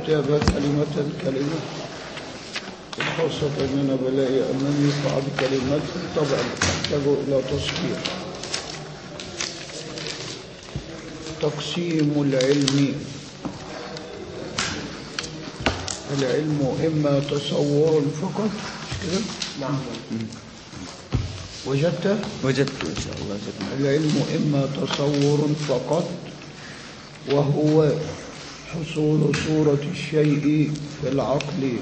الكتابة كلمة كلمة خاصة أننا بلاقي أنني بعض كلمات طبعا تحتاج إلى تصحيح تقسيم العلم العلم إما تصور فقط مش كده نعم وجدته وجدت إن شاء الله جدنا العلم إما تصور فقط وهو حصول صورة الشيء في العقل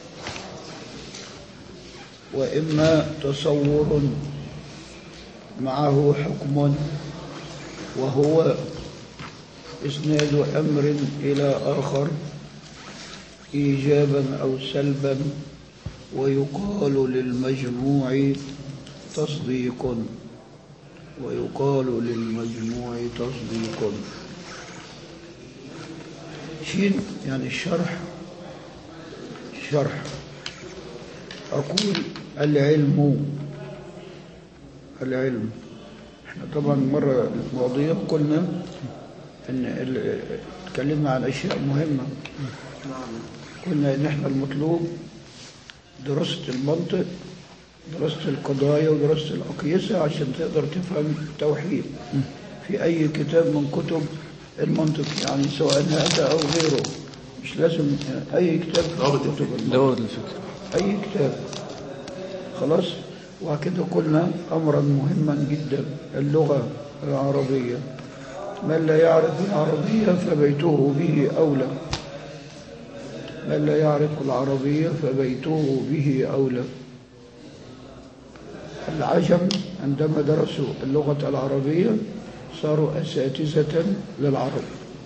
وإما تصور معه حكم وهو إسناد أمر إلى آخر إيجابا أو سلبا ويقال للمجموع تصديق ويقال للمجموع تصديق شين يعني الشرح شرح أقول العلم العلم احنا طبعا مرة الماضية قلنا ان ال- اتكلمنا عن اشياء مهمة نعم قلنا ان احنا المطلوب دراسة المنطق دراسة القضايا ودراسة الأقيسة عشان تقدر تفهم التوحيد في أي كتاب من كتب المنطق يعني سواء هذا أو غيره مش لازم أي كتاب من كتب المنطق دور الفكر أي كتاب خلاص وكده قلنا أمرا مهما جدا اللغة العربية من لا يعرف العربية فبيته به أولى من لا يعرف العربية فبيته به أولى العجم عندما درسوا اللغة العربية صاروا أساتذة للعرب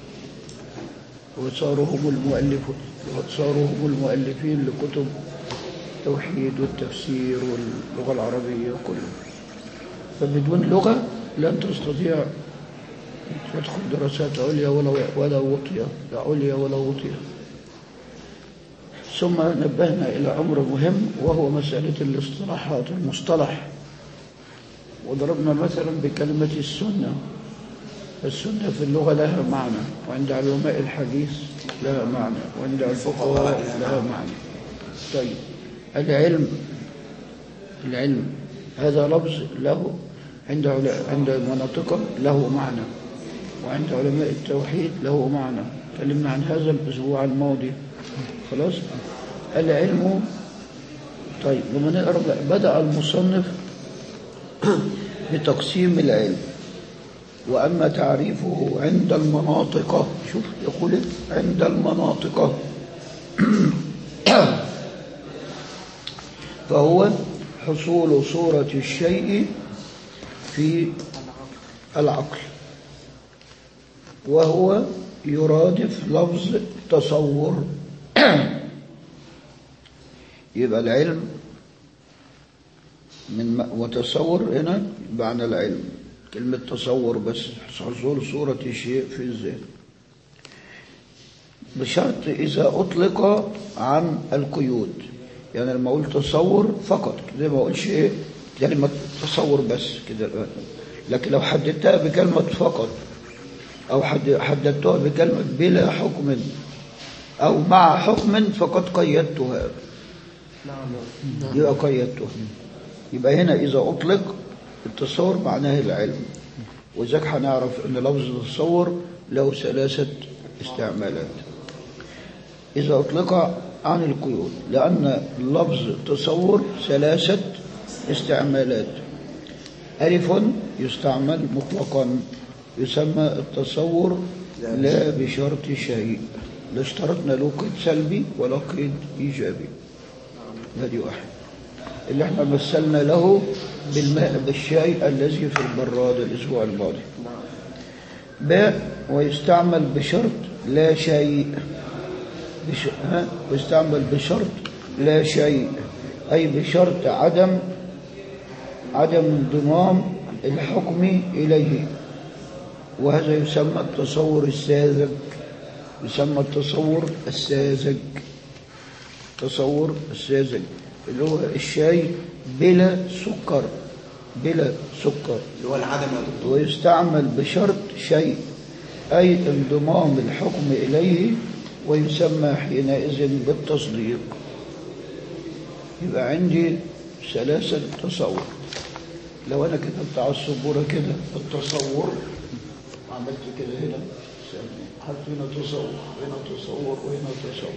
وصاروا هم المؤلفون وصاروا هم المؤلفين لكتب التوحيد والتفسير واللغة العربية كله فبدون لغة لن تستطيع تدخل دراسات عليا ولا ولا وطية لا عليا ولا وطية ثم نبهنا إلى أمر مهم وهو مسألة الاصطلاحات المصطلح وضربنا مثلا بكلمة السنة السنة في اللغة لها معنى وعند علماء الحديث لها معنى وعند الفقهاء لها معنى طيب العلم العلم هذا لفظ له عند عل- عند مناطق له معنى وعند علماء التوحيد له معنى تكلمنا عن هذا الأسبوع الماضي خلاص العلم طيب لما نقرأ بقى، بدأ المصنف بتقسيم العلم وأما تعريفه عند المناطق شوف يقول إيه؟ عند المناطق فهو حصول صورة الشيء في العقل وهو يرادف لفظ تصور يبقى العلم من م- وتصور هنا معنى العلم كلمة تصور بس حصول صورة الشيء في الذهن بشرط إذا أطلق عن القيود يعني لما أقول تصور فقط زي ما أقولش إيه كلمة تصور بس كده لكن لو حددتها بكلمة فقط أو حد- حددتها بكلمة بلا حكم أو مع حكم فقد قيدتها نعم يبقى قيدته يبقى هنا إذا أطلق التصور معناه العلم وذلك هنعرف أن لفظ التصور له ثلاثة استعمالات إذا أطلق عن القيود لأن لفظ تصور ثلاثة استعمالات ألف يستعمل مطلقا يسمى التصور لا بشرط شيء لا اشترطنا له قيد سلبي ولا قيد إيجابي هذه واحد اللي احنا مثلنا له بالماء بالشاي الذي في البراد الأسبوع الماضي نعم باء ويستعمل بشرط لا شيء بش... ها؟ ويستعمل بشرط لا شيء أي بشرط عدم عدم انضمام الحكم إليه وهذا يسمى التصور الساذج يسمى التصور الساذج تصور الساذج اللي هو الشاي بلا سكر بلا سكر اللي هو العدم يا دكتور ويستعمل بشرط شيء أي انضمام الحكم إليه ويسمى حينئذ بالتصديق يبقى عندي ثلاثة تصور لو أنا كتبت على السبورة كده التصور عملت كده هنا حط هنا تصور هنا تصور وهنا تصور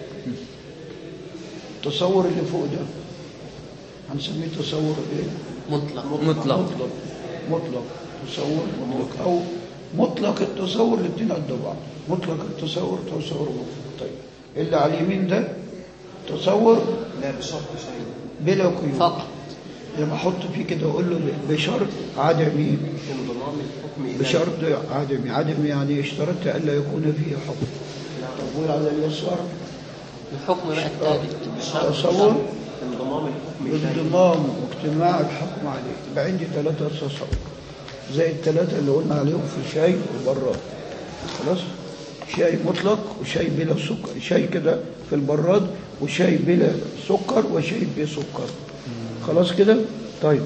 التصور اللي فوق ده هنسميه تصور ايه؟ مطلق مطلق مطلق مطلق تصور مطلق او مطلق التصور الاثنين قد بعض مطلق التصور تصور مطلق طيب اللي على اليمين ده تصور لا بشرط شيء بلا قيود فقط لما احط فيه كده اقول له بشرط عدمي انضمام الحكم الى بشرط عدمي عدمي يعني اشترطت الا يكون فيه حكم طب على اليسار الحكم بقى الثابت تصور انضمام الحكم الى انضمام واجتماع الحكم عليه يبقى عندي ثلاثة تصور زي الثلاثة اللي قلنا عليهم في شاي وبراد خلاص شاي مطلق وشاي بلا سكر شاي كده في البراد وشاي بلا سكر وشاي بسكر خلاص كده طيب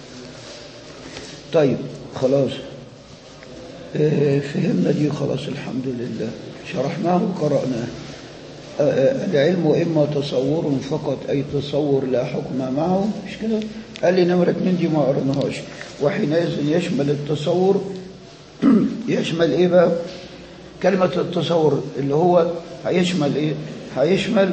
طيب خلاص آه، فهمنا دي خلاص الحمد لله شرحناه وقرأناه آه، آه، العلم إما تصور فقط أي تصور لا حكم معه مش كده قال لي نمرة اتنين دي ما قرناهاش وحينئذ يشمل التصور يشمل إيه بقى كلمة التصور اللي هو هيشمل إيه هيشمل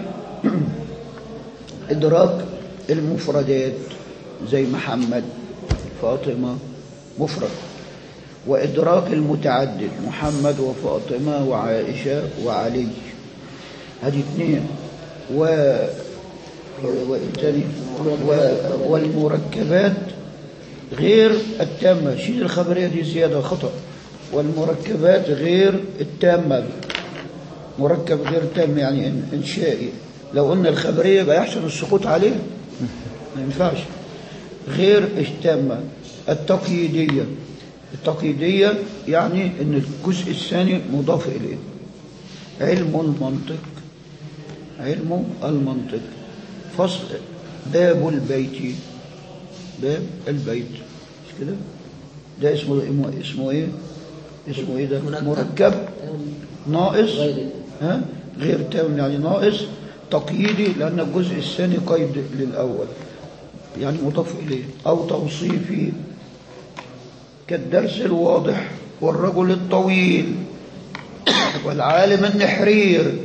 إدراك المفردات زي محمد فاطمة مفرد وإدراك المتعدد محمد وفاطمة وعائشة وعلي هذه اثنين و والتاني و... والمركبات غير التامة شيل الخبرية دي زيادة خطأ والمركبات غير التامة مركب غير تام يعني إن- إنشائي لو قلنا الخبرية يبقى يحسن السقوط عليه ما ينفعش غير التامة التقييدية التقييدية يعني ان الجزء الثاني مضاف إليه علم المنطق علم المنطق فصل باب البيت باب البيت مش كده ده اسمه اسمه ايه اسمه ايه ده مركب. مركب ناقص غير ها غير تام يعني ناقص تقييدي لأن الجزء الثاني قيد للأول يعني مضاف إليه أو توصيفي كالدرس الواضح والرجل الطويل والعالم النحرير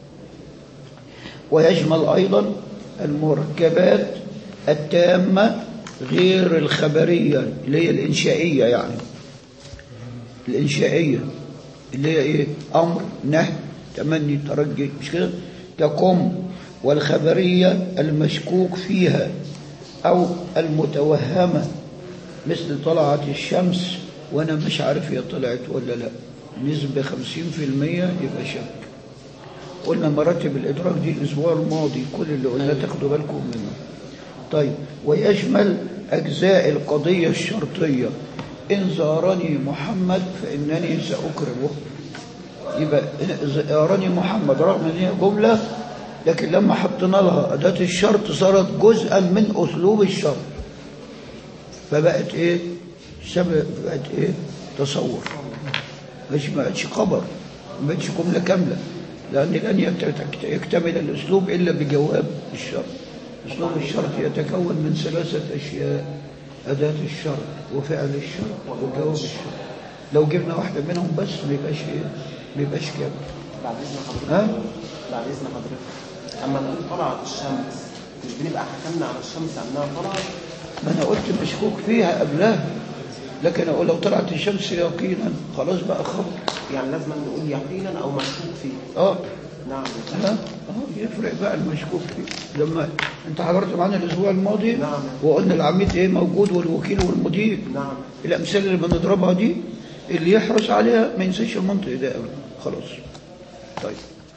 ويشمل أيضا المركبات التامة غير الخبرية اللي هي الإنشائية يعني الإنشائية اللي هي إيه أمر نهي تمني ترجي مش كده كقم والخبرية المشكوك فيها أو المتوهمة مثل طلعت الشمس وأنا مش عارف هي طلعت ولا لا نسبة خمسين في المية يبقى شك قلنا مراتب الإدراك دي الأسبوع الماضي كل اللي قلنا تاخدوا بالكم منه طيب ويشمل أجزاء القضية الشرطية إن زارني محمد فإنني سأكرمه يبقى زارني محمد رغم ان هي جملة لكن لما حطينا لها أداة الشرط صارت جزءا من أسلوب الشرط فبقت إيه شبه بقت إيه تصور مش ما بقتش خبر ما بقتش جملة كاملة لأن لن يت- يكتمل الأسلوب إلا بجواب الشرط أسلوب الشرط يتكون من ثلاثة أشياء أداة الشرط وفعل الشرط وجواب الشرط لو جبنا واحدة منهم بس ما يبقاش إيه ما يبقاش كامل بعد اذن حضرتك ها بعد اذن حضرتك اما نقول طلعت الشمس مش بنبقى حكمنا على الشمس انها طلعت ما أنا قلت مشكوك فيها قبلها لكن أقول لو طلعت الشمس يقينا خلاص بقى خبر يعني لازم نقول يقينا او مشكوك فيه اه نعم ها اه يفرق بقى المشكوك فيه لما انت حضرت معانا الاسبوع الماضي نعم. وقلنا العميد ايه موجود والوكيل والمدير نعم الامثله اللي بنضربها دي اللي يحرص عليها ما ينساش المنطق ده ابدا خلاص طيب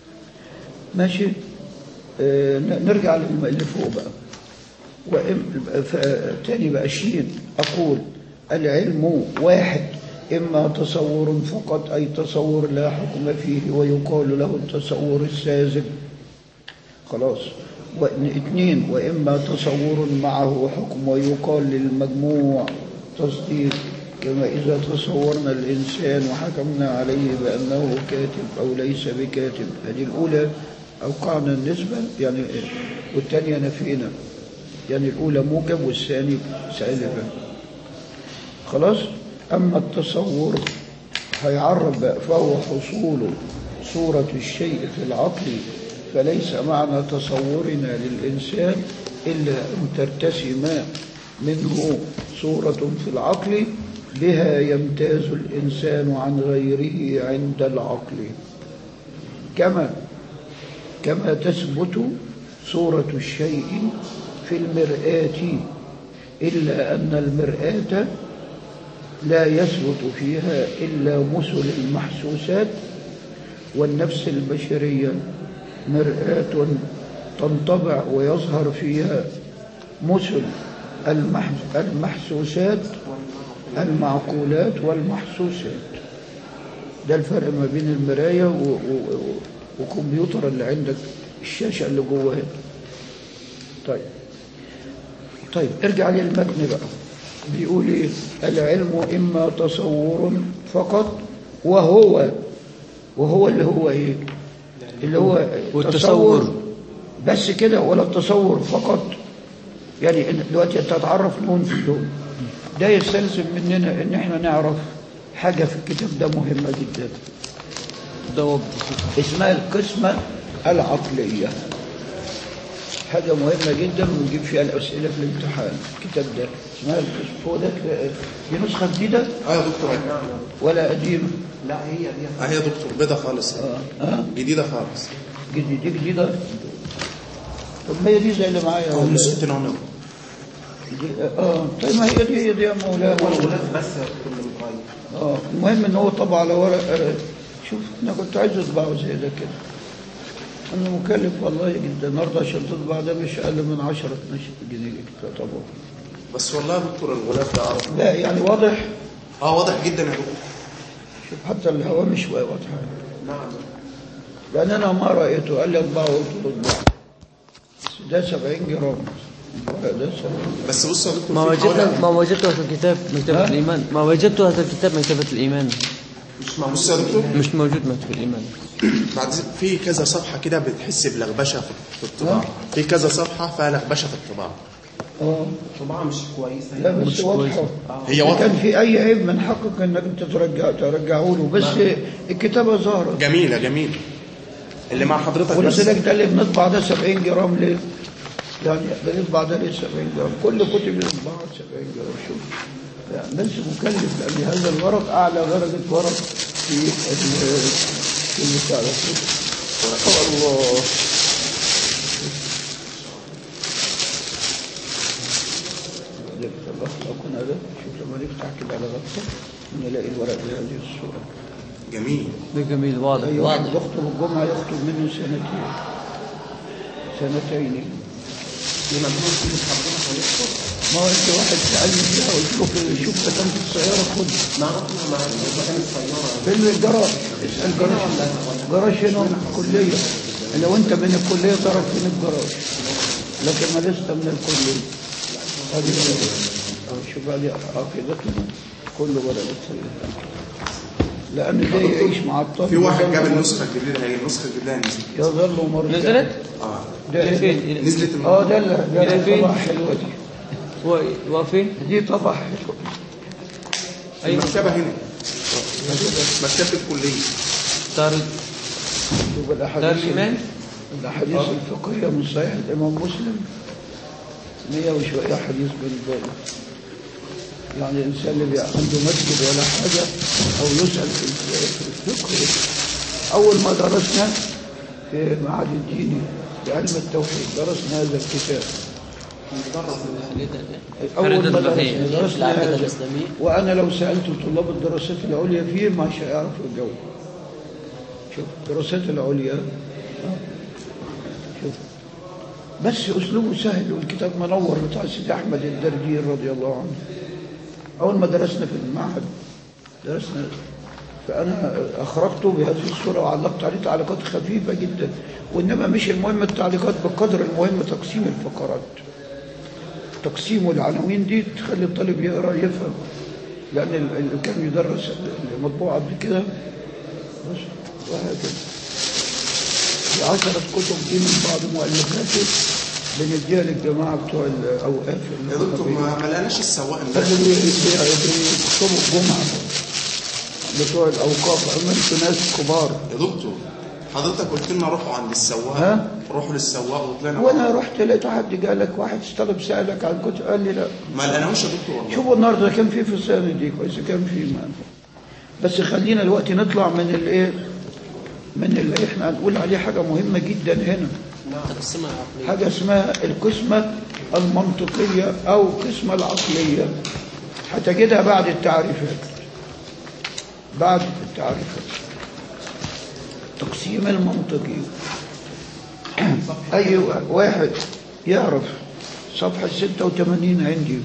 ماشي آه ن- نرجع للم- اللي فوق بقى وإم ف- تاني بقى شين أقول العلم واحد إما تصور فقط أي تصور لا حكم فيه ويقال له التصور الساذج خلاص وإن- اثنين وإما تصور معه حكم ويقال للمجموع تصديق كما إذا تصورنا الإنسان وحكمنا عليه بأنه كاتب أو ليس بكاتب هذه الأولى أوقعنا النسبة يعني والثانية نفينا يعني الأولى موجب والثاني سالبة خلاص أما التصور هيعرب بقى فهو حصول صورة الشيء في العقل فليس معنى تصورنا للإنسان إلا أن ترتسم منه صورة في العقل بها يمتاز الإنسان عن غيره عند العقل كما كما تثبت صورة الشيء في المرآة إلا أن المرآة لا يثبت فيها إلا مثل المحسوسات والنفس البشرية مرآة تنطبع ويظهر فيها مثل المح- المحسوسات المعقولات والمحسوسات ده الفرق ما بين المراية و- و- و- وكمبيوتر اللي عندك الشاشة اللي جواها طيب طيب ارجع للمتن بقى بيقول ايه العلم اما تصور فقط وهو وهو اللي هو ايه اللي هو والتصور. تصور بس كده ولا التصور فقط يعني إن- دلوقتي انت هتعرف لون في اللون ده يستلزم مننا ان احنا نعرف حاجة في الكتاب ده مهمة جدا ضوابط اسمها القسمة العقلية حاجة مهمة جدا ونجيب فيها الأسئلة في الامتحان الكتاب ده اسمها القسمة هو ده دي نسخة جديدة اه يا دكتور ولا قديمة؟ لا هي دي اه يا دكتور بيضة خالص اه اه جديدة خالص جديد دي جديدة طب ما هي دي زي اللي معايا او ولا من إيه؟ 60 عمر دي- اه طيب ما هي دي هي دي يا مولانا والغلاف بس كله متغير اه المهم ان هو طبع على ورق آه، شوف انا كنت عايز اطبعه زي ده كده انا مكلف والله جدا النهارده عشان تطبع ده مش اقل من 10 12 جنيه طبعا بس والله يا دكتور الغلاف ده عرف لا يعني واضح اه واضح جدا يا دكتور شوف حتى الهوامش واضحه نعم لان انا ما رايته قال لي اطبعه قلت له اطبعه بس ده 70 جرام الورق ده 70 بس بص يا دكتور ما في حوالي- وجدنا ما وجدته في الكتاب مكتبة ها؟ الإيمان ما وجدته في الكتاب مكتبة الإيمان مش موجود بص يا دكتور مش موجود مكتبة الإيمان بعد في كذا صفحة كده بتحس بلغبشة في في الطباعة في كذا صفحة فيها لغبشة في الطباعة اه طبعا مش كويسه لا بس مش واضحه هي إذا واضحة كان في اي عيب من حقك انك انت ترجع ترجعه له بس الكتابه ظاهره جميلة جميلة اللي مع حضرتك بس ولذلك ده اللي بنطبع ده 70 جرام ليه؟ يعني بنطبع ده ليه 70 جرام؟ كل كتب الطباعة 70 جرام شوف يعني بس مكلف لأن هذا الورق أعلى درجة ورق في ال في البتاع ده ورق الله ذلك الله أكون هذا شوف لما نفتح كده على غطة نلاقي الورق بهذه الصورة جميل ده جميل واضح أي واحد واضح. يخطب الجمعة يخطب منه سنتين سنتين دي مجنون فلوس ربنا هيذكر ما هو انت واحد سألني فيها قلت له في- شوف كتاب في السيارة خد نعرفها مع مكان السياره فين الجراج اسأل جراج جراج هنا من الكلية لو انت من الكلية تعرف فين الجراج لكن ما لست من الكلية هذه هي. شوف هذه عقيدتنا كل ولد السيارة لأن ده يعيش مع الطفل في واحد يظل جاب مر- النسخة الجديدة هي النسخة الجديدة نزلت يظل مرجعا نزلت؟ اه ده فين؟ نزلت اه ده اللي ده إلى اللي فين؟ طبعا حلوة دي هو وفين؟ دي طبعا حلوة أيوة المكتبة هنا مكتبة الكلية دار شوف دار الأحاديث الإيمان الأحاديث الفقهية من صحيح الإمام مسلم مية وشوية حديث بالبال يعني الإنسان اللي بيبقى عنده مسجد ولا حاجة أو يسأل في في الفقه أول ما درسنا في معهد الديني في علم التوحيد درسنا هذا الكتاب أول فريد ما البحير. درسنا درسنا العقيدة هذا الإسلامية. وأنا لو سألت طلاب الدراسات العليا فيه ما هيعرفوا الجو شوف الدراسات العليا شوف بس أسلوبه سهل والكتاب منور بتاع سيدي أحمد الدردير رضي الله عنه أول ما درسنا في المعهد درسنا فأنا أخرجته بهذه الصورة وعلقت عليه تعليقات خفيفة جدا وإنما مش المهم التعليقات بقدر المهم تقسيم الفقرات تقسيم العناوين دي تخلي الطالب يقرأ يفهم لأن ال- اللي كان يدرس المطبوع قبل كده بس وهكذا في عشرة كتب دي من بعض مؤلفاته بنديها للجماعة بتوع الأوقاف يا دكتور ما ما لقناش السواق اللي امبارح بي- بي- بيكتبوا الجمعة بتوع الأوقاف عملت ناس كبار يا دكتور حضرتك قلت لنا روحوا عند السواق ها؟ روحوا للسواق وطلعنا وانا رحت لقيت حد قال لك واحد استلم سألك عن كتب قال لي لا ما لقناهوش يا دكتور والله شوفوا النهارده كان في في السنه دي كويس كان في ما بس خلينا دلوقتي نطلع من الايه من اللي احنا هنقول عليه حاجه مهمه جدا هنا تقسيمة عقلية حاجه اسمها القسمه المنطقيه او القسمه العقليه هتجدها بعد التعريفات بعد التعريفات تقسيم المنطقي اي واحد يعرف صفحه 86 عندي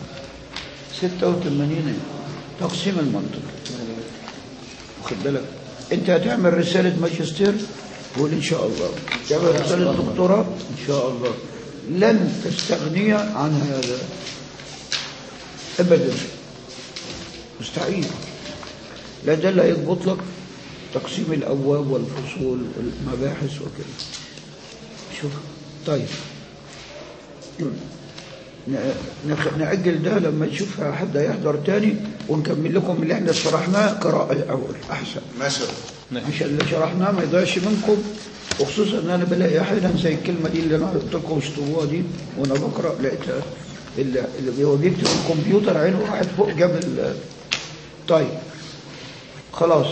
86 تقسيم المنطق واخد بالك انت هتعمل رسالة ماجستير قول ان شاء الله تعمل رسالة دكتوراه ان شاء الله لن تستغني عن هذا ابدا مستحيل لا ده اللي هيضبط لك تقسيم الابواب والفصول والمباحث وكده شوف طيب نخ- نأجل ده لما نشوف حد هيحضر تاني ونكمل لكم اللي احنا شرحناه قراءة الأول أحسن ماشي يا دكتور. عشان اللي شرحناه ما يضيعش منكم وخصوصا ان انا بلاقي احيانا زي الكلمه دي اللي انا قلت لكم اشطبوها دي وانا بقرا لقيتها اللي اللي هو بيكتب الكمبيوتر عينه راحت فوق جاب ال- طيب خلاص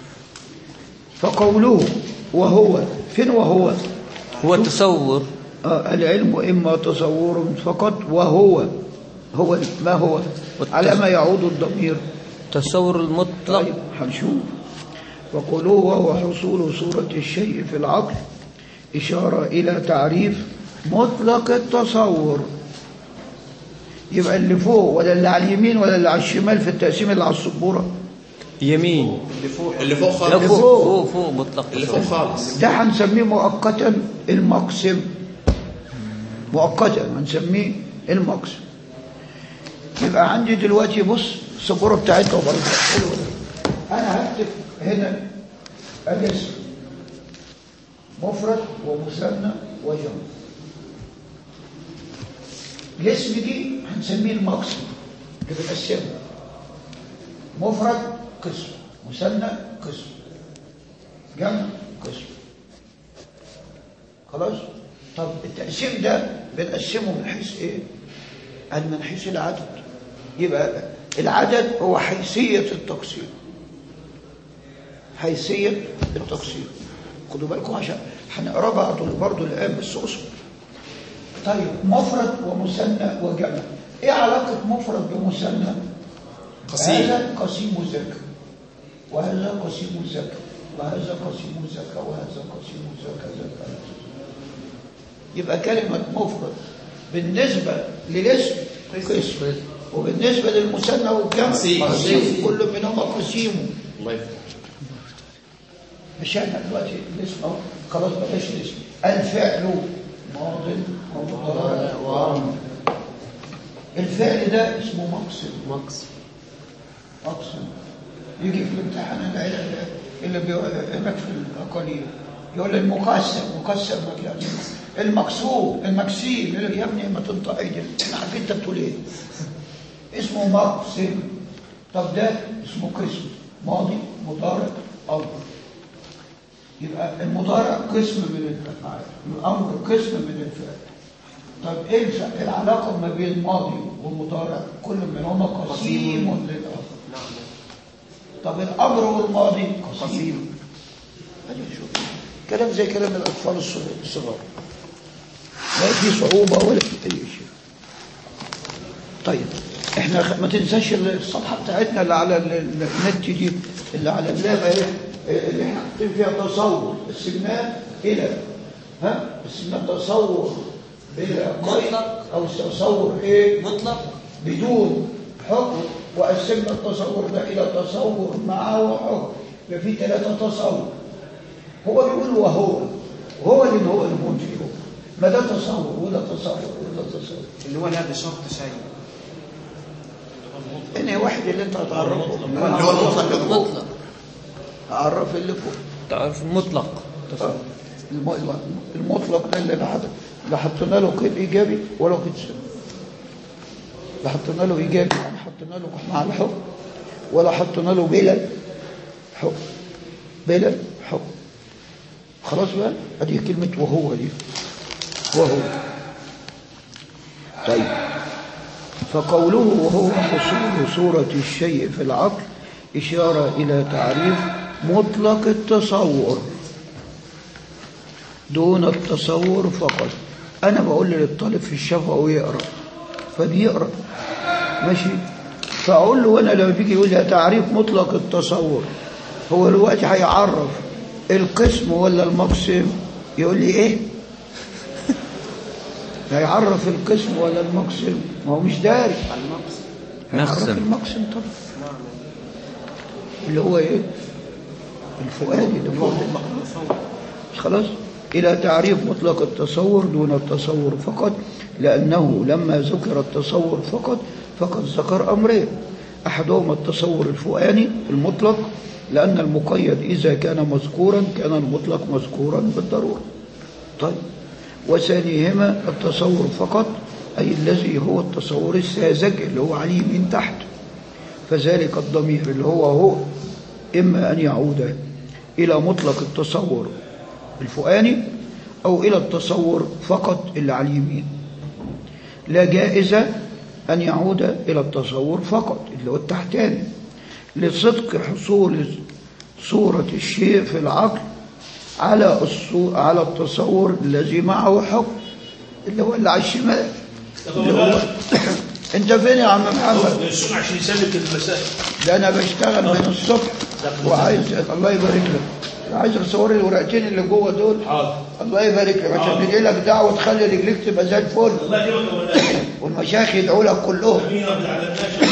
فقوله وهو فين وهو هو التصور آه، العلم إما تصور فقط وهو هو ما هو على ما يعود الضمير تصور المطلق طيب هنشوف وقولوا وهو حصول صورة الشيء في العقل إشارة إلى تعريف مطلق التصور يبقى اللي فوق ولا اللي على اليمين ولا اللي على الشمال في التقسيم اللي على السبورة يمين اللي فوق اللي فوق لا خالص فوق فوق. فوق فوق مطلق اللي فوق خالص ده هنسميه مؤقتا المقسم مؤقتا هنسميه المقسم يبقى عندي دلوقتي بص السبوره بتاعتنا برضه حلوه انا هكتب هنا الاسم مفرد ومثنى وجمع الاسم دي هنسميه المقسم اللي بنقسمه مفرد قسم مثنى قسم جمع قسم خلاص طب التقسيم ده بنقسمه من حيث ايه قال من حيث العدد يبقى العدد هو حيثية التقسيم حيثية التقسيم خدوا بالكم عشان هنقرا بعض برضه الآن بس اصبر طيب مفرد ومثنى وجمع ايه علاقة مفرد بمثنى قسيم. هذا قسيم زكا وهذا قسيم زكا وهذا قسيم زكا وهذا قسيم زكا زكا يبقى كلمة مفرد بالنسبة للاسم قسم وبالنسبة للمثنى والجمع قسيم. قسيم كل منهما قسيم الله يفتح مش احنا دلوقتي الاسم اهو خلاص بلاش الاسم الفعل ماض ومضارع وامر الفعل ده اسمه مقصد مقص مقصد يجي في الامتحان العلم اللي بيقول هناك في الاقاليم يقول المقسم مقسم يعني المقسوم المكسيم يقول لك يا ابني ما تنطق عدل احنا عارفين انت بتقول ايه اسمه مقسم طب ده اسمه قسم ماضي مضارع امر يبقى المضارع قسم من الافعال الامر قسم من الفعل طب ايه الف- العلاقه ما بين الماضي والمضارع كل منهما قسيم للاخر طب الامر والماضي قسيم ادي شوف كلام زي كلام الاطفال الصغار الصغار لا في صعوبه ولا في اي شيء طيب احنا خ- ما تنساش الصفحه بتاعتنا اللي على ال- ال- النت دي اللي على اللاب اهي اللي احنا حاطين فيها تصور قسمناه الى ها قسمناه تصور الى قيد او تصور ايه مطلق بدون حكم وقسمنا التصور ده الى تصور معه وحكم يبقى في ثلاثه تصور هو بيقول وهو هو اللي هو المنفي هو ما ده تصور وده تصور وده تصور اللي هو لا بشرط شيء انهي واحد اللي انت هتعرفه اللي هو المطلق اللي فوق. مطلق عرف اللي فوق تعرف المطلق الم- الم- المطلق ده اللي لا حد- لا حطينا له قيد ايجابي ولا قيد سلبي لا حطينا له ايجابي يعني حطينا له مع الحكم ولا حطينا له بلا حكم بلا حكم خلاص بقى ادي كلمه وهو دي وهو طيب فقوله وهو حصول صورة الشيء في العقل إشارة إلى تعريف مطلق التصور دون التصور فقط أنا بقول للطالب في الشفا يقرأ فبيقرأ ماشي فأقول له وأنا لما بيجي يقول لي تعريف مطلق التصور هو دلوقتي هيعرف القسم ولا المقسم يقول لي إيه هيعرف القسم ولا المقسم ما هو مش داري هيعرف مقسم. المقسم طبعا اللي هو ايه الفؤادي اللي فوق خلاص إلى تعريف مطلق التصور دون التصور فقط لأنه لما ذكر التصور فقط فقد ذكر أمرين أحدهما التصور الفؤاني المطلق لأن المقيد إذا كان مذكورا كان المطلق مذكورا بالضرورة طيب وثانيهما التصور فقط أي الذي هو التصور الساذج اللي هو عليه من تحت فذلك الضمير اللي هو هو إما أن يعود إلى مطلق التصور الفؤاني أو إلى التصور فقط اللي على اليمين لا جائزة أن يعود إلى التصور فقط اللي هو التحتاني لصدق حصول صورة الشيء في العقل على الصو... على التصور الذي معه حكم اللي هو اللي على الشمال اللي هو انت فين يا عم محمد السمع عشان يسلك المسائل ده انا بشتغل من الصبح وعايز الله يبارك لك عايز اصور لي الورقتين اللي جوه دول حاضر الله يبارك لك عشان نجي لك دعوه تخلي رجليك تبقى زي الفل الله يكرمك يا مولانا والمشايخ يدعوا لك كلهم امين رب العالمين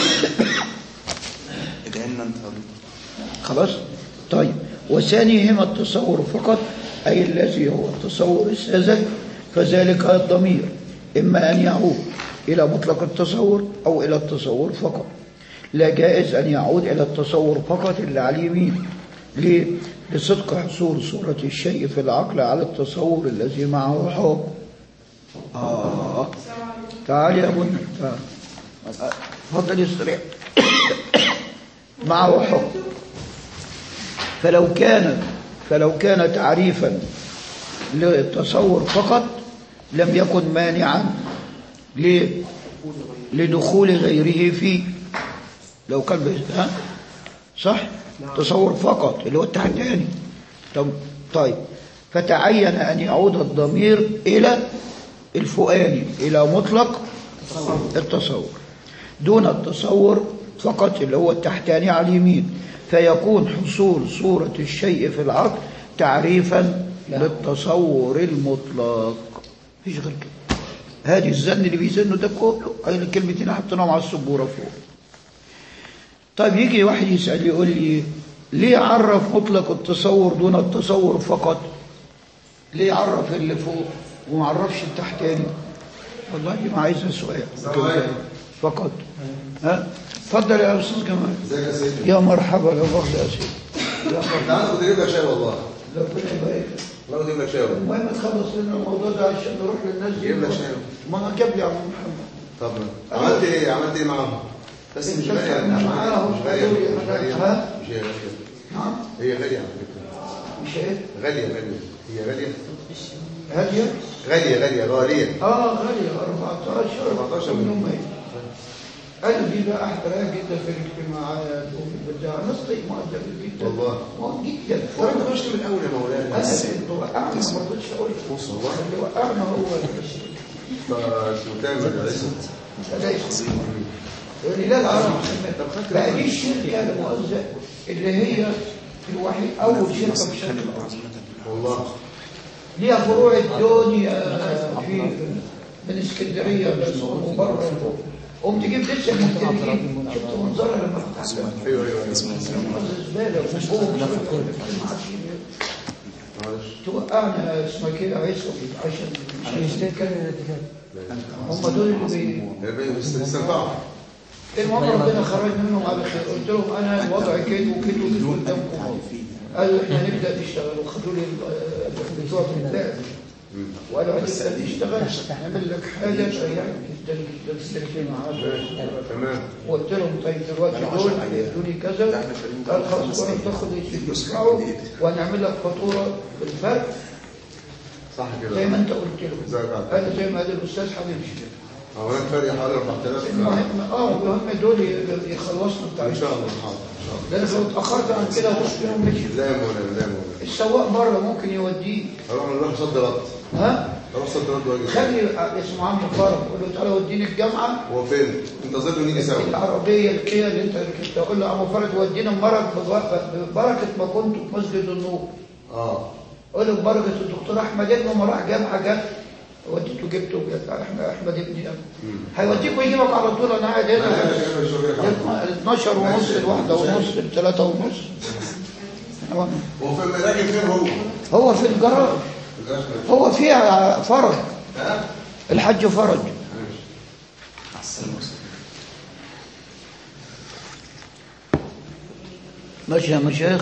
ادعي لنا انت خلاص طيب وثانيهما التصور فقط أي الذي هو التصور الساذج فذلك الضمير إما أن يعود إلى مطلق التصور أو إلى التصور فقط لا جائز أن يعود إلى التصور فقط اللي على اليمين ليه؟ لصدق حصول صورة الشيء في العقل على التصور الذي معه حكم آه تعال يا بني تعال اتفضل يستريح معه حكم فلو كان فلو كان تعريفا للتصور فقط لم يكن مانعا ليه؟ لدخول غيره فيه لو كان بس- ها صح تصور فقط اللي هو التحتاني طب طيب فتعين أن يعود الضمير إلى الفؤاني إلى مطلق التصور دون التصور فقط اللي هو التحتاني على اليمين فيكون حصول صورة الشيء في العقل تعريفا للتصور المطلق مفيش غير كده هذه الزن اللي بيزنوا ده كله هاي الكلمتين حطيناهم على السبورة فوق طيب يجي واحد يسأل يقول لي ليه عرف مطلق التصور دون التصور فقط ليه عرف اللي فوق وما عرفش التحتاني والله دي ما عايزها سؤال فقط ها اتفضل يا استاذ جمال ازيك يا سيدي؟ يا مرحبا يا فخر يا سيدي يا مرحبا تعالى كنت جايب لك شاي والله ربنا يبارك لك والله كنت جايب لك شاي والله المهم تخلص لنا الموضوع ده عشان نروح للناس دي جيب لك شاي. ما انا جاب لي يا عم محمد طب عملت ايه؟ عملت ايه معاهم؟ بس مش انت غالية خدنا مش معاهم غالية قالوا لي مش غالية ها؟ مش هي غالية نعم هي غالية على فكرة مش ايه غالية غالية هي غالية هاديه غالية غالية غالية اه غاليه 14 14 800 قالوا دي بقى احتراق جدا في الاجتماعات وفي البتاع ناس طيب مؤدب جدا والله. مؤدب جدا وانا ما كنتش من الاول يا مولانا انا اللي وقعنا ما رضيتش اقول لك. والله. اللي وقعنا هو اللي اسمه تامر يا عيسى يعني لا العرب بقى دي الشركة المؤسسة اللي هي الوحيد أول شركة في شركة والله ليها فروع الدنيا في من اسكندرية بس وبره قوم تجيب لسه المنتجين شفت منظرها لما فتحت ايوه ايوه ايوه زبالة وفوق معلش توقعنا اسمها كده عيسى عشان عشان هم دول اللي بي- يا بيه بس استنفعوا المهم ربنا خرج منهم على خير قلت لهم انا الوضع كده وكده وكده قدامكم اهو قالوا احنا هنبدا نشتغل وخدوا لي ال- بتوع البتاع وقالوا هنبدا نشتغل نعمل لك حاجه تريحك جدا جدا تستريح معاك تمام وقلت لهم طيب دلوقتي دول هيدوني كذا قال خلاص وانا تاخد يدفعوا وهنعمل لك فاتوره بالفرق صح كده زي ما انت قلت له جزاك الله. قال زي ما قال الاستاذ هنمشي هو هناك فرق حوالي 4000 المهم اه المهم دول يخلصوا بتاع ان شاء الله حاضر ان شاء الله لان لو اتاخرت عن كده هتروح فيهم مشي لا يا مولانا لا يا مولانا السواق بره ممكن يوديه اروح نروح صد رد ها اروح صد رد واجي خلي اسمه عم فرج قول له تعالى وديني الجامعه هو فين؟ انتظرني ونيجي سوا العربيه الكيا اللي انت ركبتها قول له عم فرج ودينا المرض ببركه ما كنت في مسجد النور اه قول له ببركه الدكتور احمد ابنه ما راح جامعه جت وديته جبته جت احمد احمد ابني هيوديك ويجيبك على طول انا قاعد انا هنا قاعد كده شويه حاضر 12 ونص الواحدة ونص الثلاثة ونص هو فين راجل فين هو؟ هو في الجراج الجراج. هو فيها فرج ها؟ الحج فرج ماشي يا مشايخ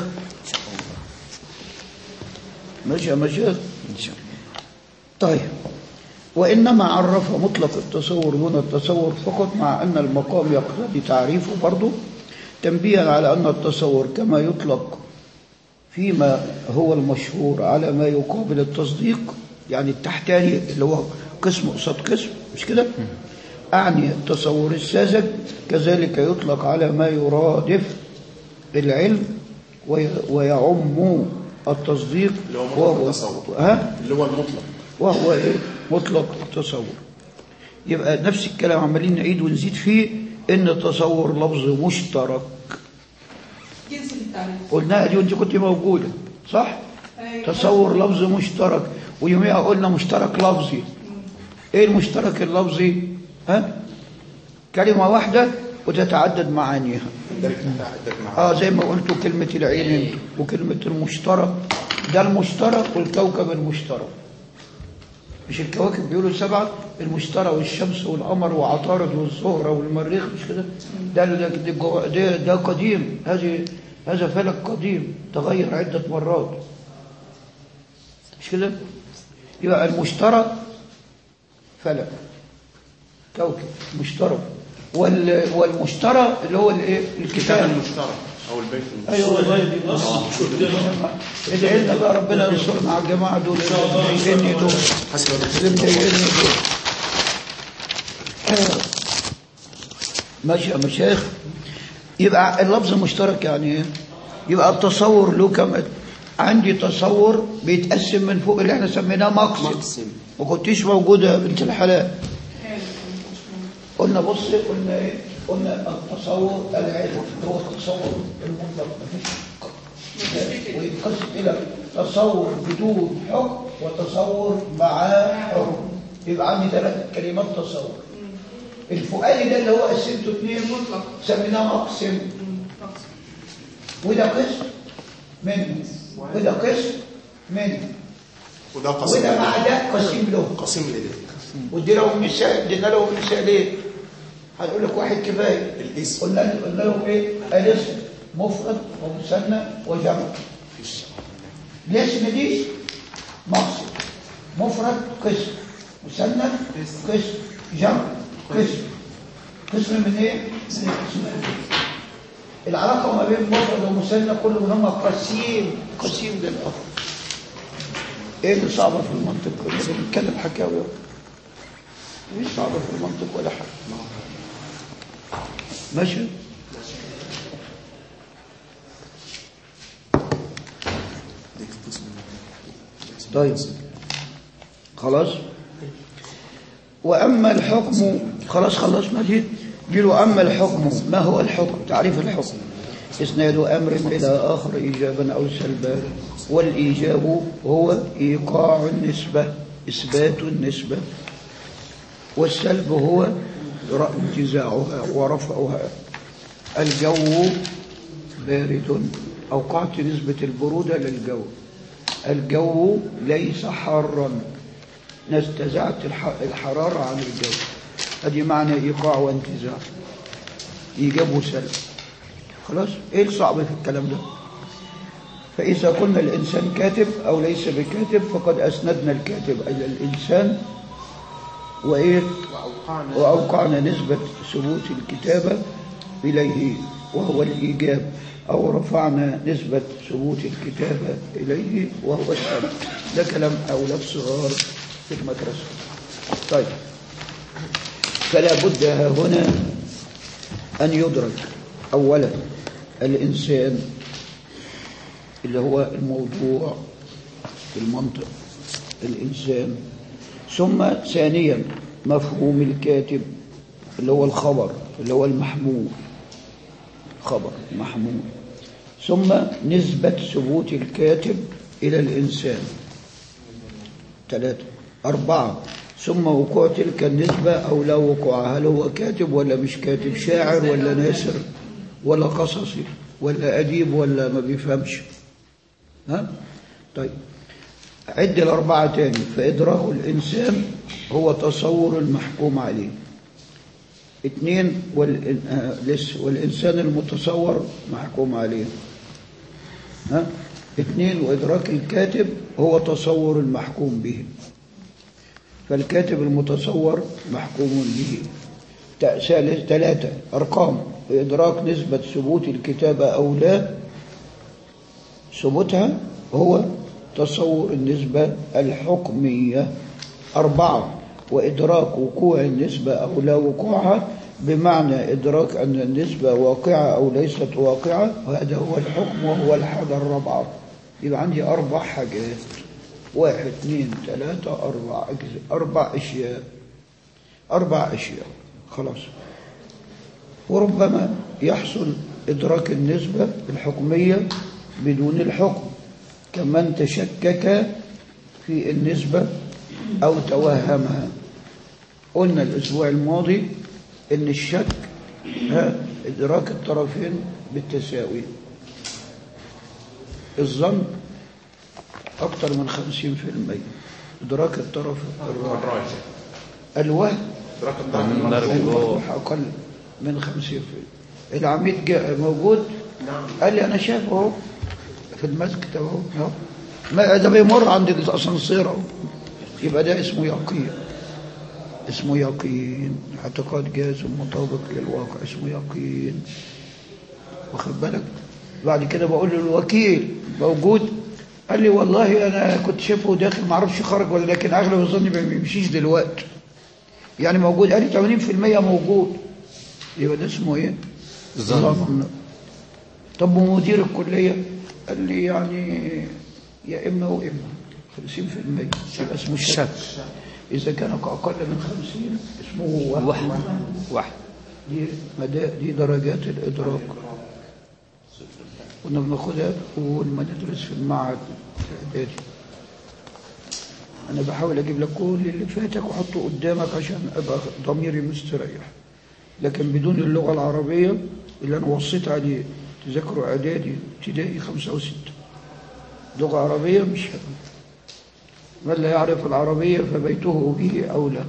ماشي يا مشايخ طيب وإنما عرف مطلق التصور دون التصور فقط مع أن المقام يقتضي تعريفه برضه تنبيها على أن التصور كما يطلق فيما هو المشهور على ما يقابل التصديق يعني التحتاني اللي هو قسم قصاد قسم مش كده أعني التصور الساذج كذلك يطلق على ما يرادف العلم وي- ويعم التصديق اللي هو مطلق وهو- التصور. ها اللي هو المطلق وهو إيه؟ مطلق التصور يبقى نفس الكلام عمالين نعيد ونزيد فيه ان التصور لفظ مشترك جنس التعريف قلناها دي وانت كنت موجوده صح أيوة. تصور لفظ مشترك ويوميها قلنا مشترك لفظي ايه المشترك اللفظي ها كلمه واحده وتتعدد معانيها ذلك تعدد معاه اه زي ما قلتوا كلمه العين وكلمه المشترك ده المشترك والكوكب المشترك مش الكواكب بيقولوا سبعة المشتري والشمس والقمر وعطارد والزهرة والمريخ مش كده ده ده ده, جو- ده, ده قديم هذه هذا فلك قديم تغير عدة مرات مش كده يبقى المشترى فلك كوكب مشترى وال والمشترى اللي هو الايه الكتاب الكتاب المشترك او البيت المشترك ايوه والله دي نص ادعي لنا بقى ربنا ينصرنا على الجماعه دول اللي مضايقني دول حسب اللي مضايقني دول آه. ماشي يا مشايخ يبقى اللفظ مشترك يعني ايه يبقى التصور له كم عندي تصور بيتقسم من فوق اللي احنا سميناه مقسم مقسم ما كنتيش موجوده يا بنت الحلال قلنا بص قلنا ايه قلنا التصور العلم هو التصور المطلق مفيش وينقسم الى تصور بدون حكم وتصور مع حكم يبقى عندي ثلاث كلمات تصور الفؤادي ده اللي هو قسمته اثنين مطلق. سميناه مقسم وده قسم منه وده قسم منه وده قسم وده مع لده. ده قسيم له قسم لده ودي لهم مثال ادينا لهم مثالين هنقول لك واحد كفايه الاسم قلنا قلنا لهم ايه الاسم مفرد ومثنى وجمع الاسم دي مقصد مفرد قسم مثنى قسم جمع قسم قسم من ايه من القسم العلاقه ما بين مفرد ومثنى كل منهما قسيم قسيم للاخر ايه اللي صعبه في المنطق كنا بنتكلم حكاوي أهو. مش صعبه في المنطق ولا حاجه ماشي ديك قسم طيب خلاص وأما الحكم خلاص خلصنا دي قالوا أما الحكم ما هو الحكم تعريف الحكم إسناد أمر إلى آخر إيجابا أو سلبا والإيجاب هو إيقاع النسبة إثبات النسبة والسلب هو انتزاعها ورفعها الجو بارد أوقعت نسبة البرودة للجو الجو ليس حارا نستزعت الح- الحرارة عن الجو هذه معنى إيقاع وانتزاع إيجاب وسلب خلاص إيه الصعب في الكلام ده فإذا قلنا الإنسان كاتب أو ليس بكاتب فقد أسندنا الكاتب إلى الإنسان وإيه وأوقعنا وأوقعنا نسبة ثبوت الكتابة إليه وهو الإيجاب أو رفعنا نسبة ثبوت الكتابة إليه وهو السلب ده كلام أولاد صغار في المدرسة طيب فلا بد ها هنا أن يدرك أولا الإنسان اللي هو الموضوع المنطق الإنسان ثم ثانيا مفهوم الكاتب اللي هو الخبر اللي هو المحمول خبر محمول ثم نسبة ثبوت الكاتب إلى الإنسان ثلاثة أربعة ثم وقوع تلك النسبة أو لا وقوعها هل هو كاتب ولا مش كاتب شاعر ولا ناثر ولا قصصي ولا أديب ولا ما بيفهمش ها طيب عد الأربعة تاني فإدراك الإنسان هو تصور المحكوم عليه اثنين والإن... آه لسه والإنسان المتصور محكوم عليه ها اثنين وإدراك الكاتب هو تصور المحكوم به فالكاتب المتصور محكوم به تا- ثالث- ثلاثة أرقام إدراك نسبة ثبوت الكتابة أو لا ثبوتها هو تصور النسبة الحكمية أربعة وإدراك وقوع النسبة أو لا وقوعها بمعنى إدراك أن النسبة واقعة أو ليست واقعة وهذا هو الحكم وهو الحاجة الرابعة يبقى عندي أربع حاجات واحد اثنين ثلاثة أربع أجزاء أربع أشياء أربع أشياء خلاص وربما يحصل إدراك النسبة الحكمية بدون الحكم كمن تشكك في النسبة أو توهمها قلنا الأسبوع الماضي إن الشك ها إدراك الطرفين بالتساوي الظن أكثر من خمسين في المية إدراك الطرف الرابع الراجع الوهم إدراك الطرف المفتوح أقل من خمسين في العميد جاء موجود قال لي أنا شايفه اهو في المسجد اهو اهو ما ده بيمر عند الأسانسير اهو يبقى ده اسمه يقين اسمه يقين اعتقاد جازم مطابق للواقع اسمه يقين واخد بالك بعد كده بقول له الوكيل موجود قال لي والله انا كنت شايفه داخل ما اعرفش خرج ولا لكن اغلب الظن ما بيمشيش دلوقتي يعني موجود قال لي 80% موجود يبقى ده اسمه ايه ظن طب ومدير الكليه قال لي يعني يا اما واما 50% يبقى اسمه شك شك اذا كان اقل من 50 اسمه وهم وهم وهم دي مدى دي درجات الإدراك كنا بناخدها أول ما ندرس في المعهد الإعدادي أنا بحاول أجيب لك كل اللي فاتك وأحطه قدامك عشان أبقى ضميري مستريح لكن بدون اللغة العربية اللي أنا وصيت عليه تذاكروا إعدادي ابتدائي خمسة وستة لغة عربية مش من لا يعرف العربية فبيته به أولى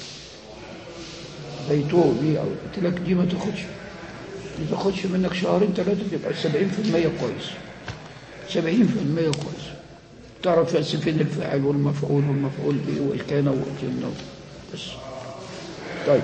بيته بيه أو قلت لك دي ما تاخدش ما تاخدش منك شهرين ثلاثة تبقى 70% كويس 70% كويس تعرف بس فين الفاعل والمفعول والمفعول به والكان والكن بس طيب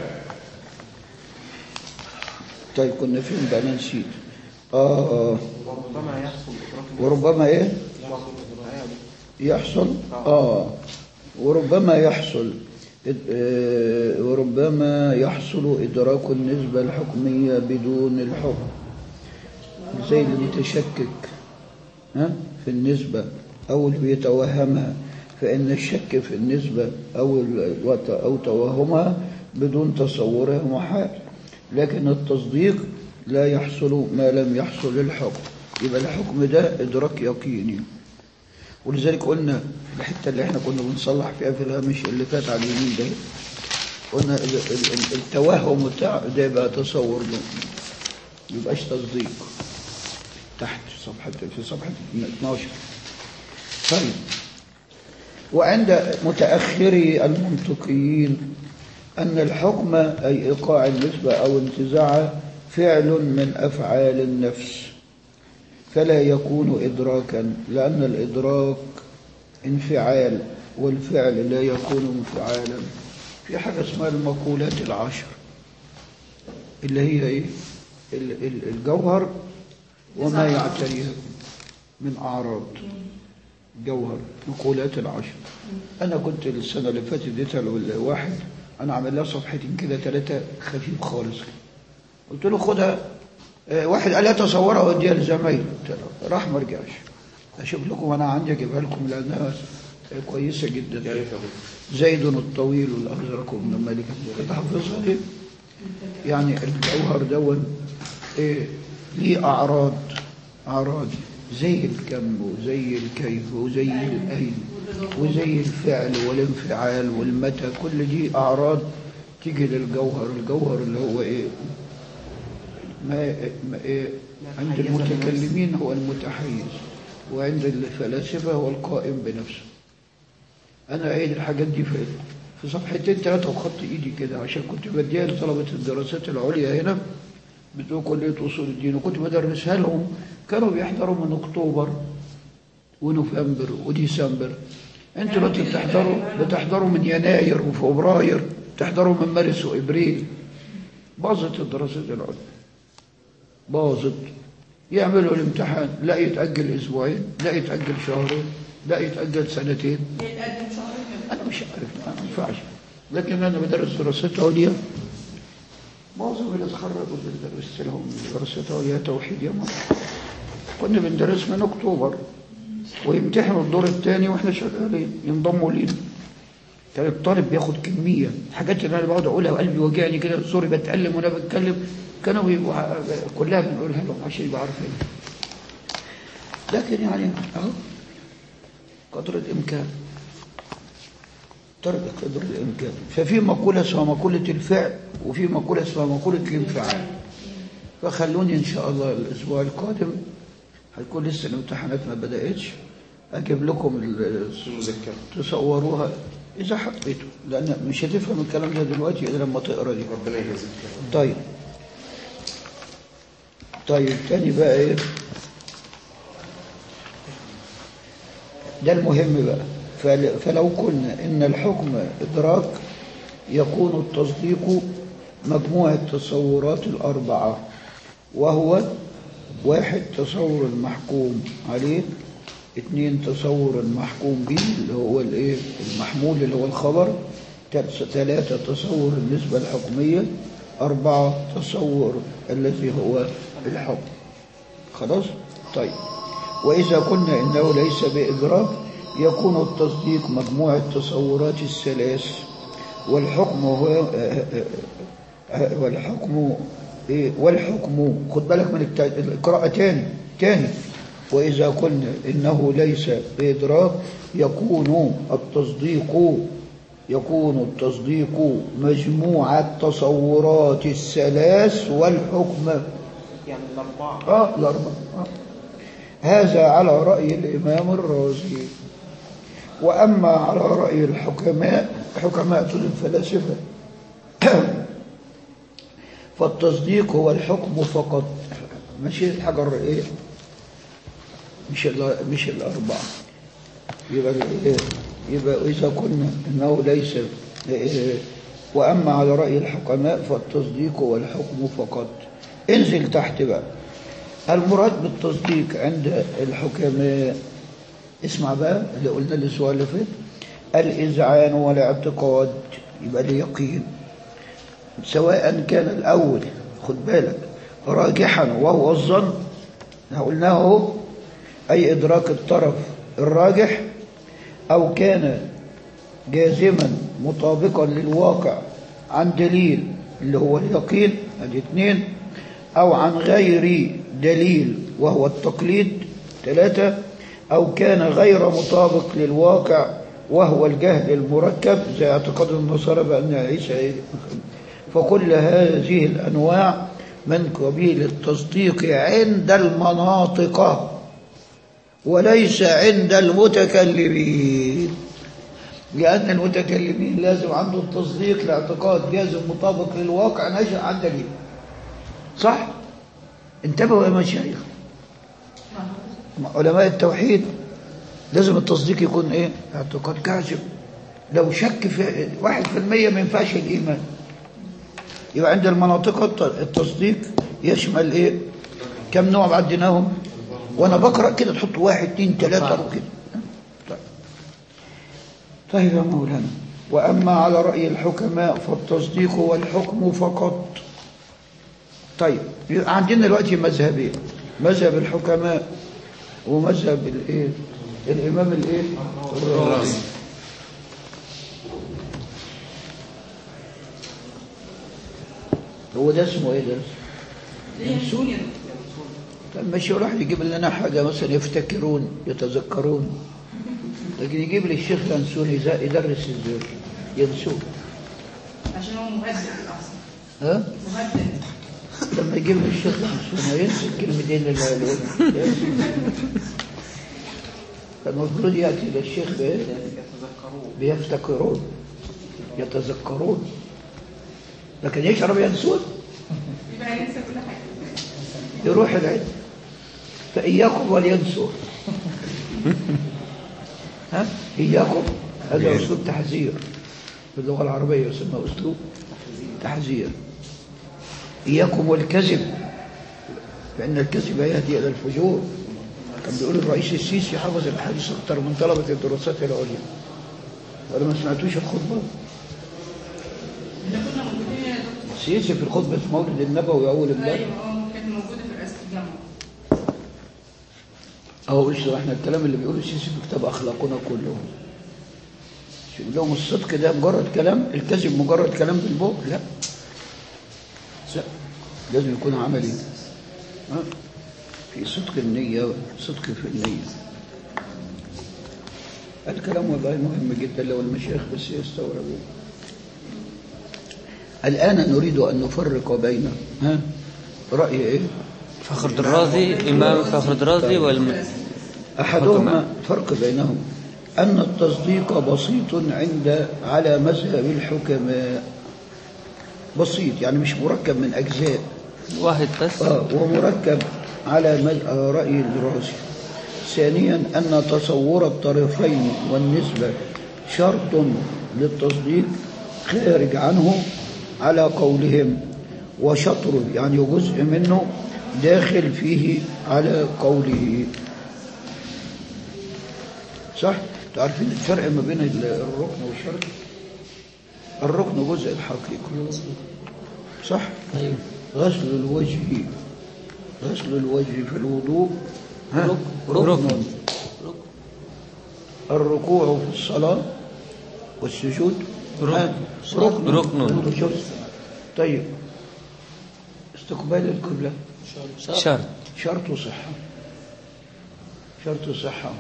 طيب كنا فين بقى أنا نسيت آه وربما يحصل إدراك وربما إيه يحصل إدراك يحصل آه وربما يحصل آه، وربما يحصل إدراك النسبة الحكمية بدون الحكم زي اللي بيتشكك ها في النسبة أو اللي بيتوهمها فإن الشك في النسبة أو ال- أو توهمها بدون تصورها محال لكن التصديق لا يحصل ما لم يحصل الحكم يبقى الحكم ده إدراك يقيني ولذلك قلنا في الحته اللي احنا كنا بنصلح فيها في الهامش اللي فات على اليمين ده قلنا ال- ال- ال- التوهم بتاع ده يبقى تصور له ما يبقاش تصديق تحت صفحه في صفحه 12 طيب وعند متأخري المنطقيين أن الحكم أي إيقاع النسبة أو انتزاعها فعل من أفعال النفس فلا يكون إدراكا لأن الإدراك انفعال والفعل لا يكون انفعالا في حاجة اسمها المقولات العشر اللي هي إيه؟ ال- ال- الجوهر وما يعتريه من أعراض جوهر مقولات العشر أنا كنت السنة اللي فاتت اديتها لواحد أنا عامل لها صفحتين كده ثلاثة خفيف خالص قلت له خدها آه، واحد قال لي تصورها واديها لزمايلي قلت له راح ما رجعش اشوف لكم انا عندي اجيبها لكم لانها كويسه جدا يا ريت يا دكتور. زيد الطويل والازرق بن مالك كنت حافظها ليه يعني الجوهر دون ايه ليه اعراض اعراض زي الكم وزي الكيف وزي الاين وزي الفعل والانفعال والمتى كل دي اعراض تيجي للجوهر الجوهر اللي هو ايه ما, ما إيه عند المتكلمين هو المتحيز وعند الفلاسفة هو القائم بنفسه أنا قايل الحاجات دي في في صفحتين ثلاثة وخط إيدي كده عشان كنت بديها لطلبة الدراسات العليا هنا بتوع كلية أصول الدين وكنت بدرسها لهم كانوا بيحضروا من أكتوبر ونوفمبر وديسمبر انتوا دلوقتي بتحضروا بتحضروا من يناير وفبراير بتحضروا من مارس وابريل باظت الدراسات العليا باظت يعملوا الامتحان لا يتأجل أسبوعين لا يتأجل شهرين لا يتأجل سنتين يتقدم شهرين أنا مش عارف ما ينفعش لكن أنا بدرس دراسات عليا معظم اللي اتخرجوا اللي درست لهم دراسات عليا توحيد يا مصر كنا بندرس من أكتوبر ويمتحنوا الدور الثاني واحنا شغالين ينضموا لينا كان الطالب بياخد كمية الحاجات اللي انا بقعد اقولها وقلبي وجعني كده زوري بتألم وانا بتكلم كانوا بيبقوا ع- كلها بنقولها لهم عشان يبقوا عارفين لكن يعني اهو قدر الامكان ترك قدر الامكان ففي مقولة اسمها مقولة الفعل وفي مقولة اسمها مقولة الانفعال فخلوني ان شاء الله الاسبوع القادم هيكون لسه الامتحانات ما بدأتش اجيب لكم ال- المذكرة تصوروها إذا حبيتوا لأن مش هتفهم الكلام ده دلوقتي إلا لما تقرا دي ربنا يجازيك طيب طيب تاني بقى إيه ده المهم بقى فل- فلو قلنا إن الحكم إدراك يكون التصديق مجموع التصورات الأربعة وهو واحد تصور المحكوم عليه اثنين تصور المحكوم به اللي هو الايه المحمول اللي هو الخبر تل- ثلاثة تصور النسبة الحكمية أربعة تصور الذي هو الحكم خلاص طيب وإذا قلنا إنه ليس بإدراك يكون التصديق مجموع التصورات الثلاث والحكم هو آه، آه، آه، والحكم إيه؟ والحكم خد بالك من الت- القراءة تاني تاني وإذا قلنا إنه ليس بإدراك يكون التصديق يكون التصديق مجموع التصورات الثلاث والحكم يعني الأربعة آه الأربعة آه. هذا على رأي الإمام الرازي وأما على رأي الحكماء حكماء دول الفلاسفة فالتصديق هو الحكم فقط مش الحجر إيه مش ال- مش الأربعة يبقى إيه؟ يبقى إذا قلنا إنه ليس إيه؟ وأما على رأي الحكماء فالتصديق هو الحكم فقط انزل تحت بقى المراد بالتصديق عند الحكماء اسمع بقى اللي قلنا الأسبوع اللي فات الإذعان والاعتقاد يبقى اليقين سواء كان الأول خد بالك راجحا وهو الظن احنا قلناه اهو أي إدراك الطرف الراجح أو كان جازما مطابقا للواقع عن دليل اللي هو اليقين ادي اثنين أو عن غير دليل وهو التقليد ثلاثة أو كان غير مطابق للواقع وهو الجهل المركب زي اعتقاد النصارى بأن عيسى إيه؟ فكل هذه الأنواع من قبيل التصديق عند المناطق وليس عند المتكلمين لأن المتكلمين لازم عنده التصديق لاعتقاد جازم مطابق للواقع نشأ عن دليل صح انتبهوا يا مشايخ علماء التوحيد لازم التصديق يكون ايه اعتقاد كاذب لو شك في واحد في المية ما ينفعش الإيمان يبقى عند المناطق الت- التصديق يشمل ايه كم نوع عديناهم وانا بقرأ كده تحط واحد اتنين تلاتة وكده طيب. طيب يا مولانا وأما على رأي الحكماء فالتصديق والحكم فقط طيب يبقى عندنا دلوقتي مذهبين مذهب الحكماء ومذهب الايه الامام الايه الرازي هو ده اسمه ايه ده ينسون طب ماشي واحد يجيب لنا حاجه مثلا يفتكرون يتذكرون لكن يجيب لي الشيخ ينسون يز- يدرس ازاي ينسون عشان هو مهدد اصلا ها مهدد لما يجيب لي الشيخ ينسون ينسى الكلمتين اللي قالوا فالمفروض ياتي للشيخ بايه يتذكرون بيفتكرون يتذكرون لكن يشرب ينسون يبقى ينسى كل حاجه يروح العلم فإياكم والينسوا ها إياكم هذا أسلوب تحذير في اللغة العربية يسمى أسلوب تحذير إياكم والكذب فإن الكذب يهدي إلى الفجور كان بيقول الرئيس السيسي حفظ الحديث أكثر من طلبة الدراسات العليا ولا ما سمعتوش الخطبة احنا كنا موجودين يا دكتور السيسي في الخطبة مولد النبوي أول امبارح ايوه اه كانت موجوده في رئاسه الجامعه اهو قلت له احنا الكلام اللي بيقوله السيسي في كتاب اخلاقنا كله شوف لهم الصدق ده مجرد كلام الكذب مجرد كلام بالبوق لا لا لازم يكون عملي ها؟ في صدق النية صدق في النية الكلام والله مهم جدا لو المشايخ بس يستوعبوه الآن نريد أن نفرق بين ها رأي إيه فخر الرازي إمام فخر الرازي والم... أحدهما فرق بينهم أن التصديق بسيط عند على مذهب الحكماء بسيط يعني مش مركب من أجزاء واحد بس آه ومركب على مذ- آه، رأي الرازي ثانيا أن تصور الطرفين والنسبة شرط للتصديق خارج عنه على قولهم وشطر يعني جزء منه داخل فيه على قوله صح؟ تعرفين الفرق ما بين ال- الركن والشرط؟ الركن جزء الحقيقي صح؟ أيوه غسل الوجه غسل الوجه في الوضوء ها؟ ركن. ركن الركوع في الصلاة والسجود ها؟ ركن. ركن. ركن. طيب استقبال القبلة شرط شرط صحة شرط صحة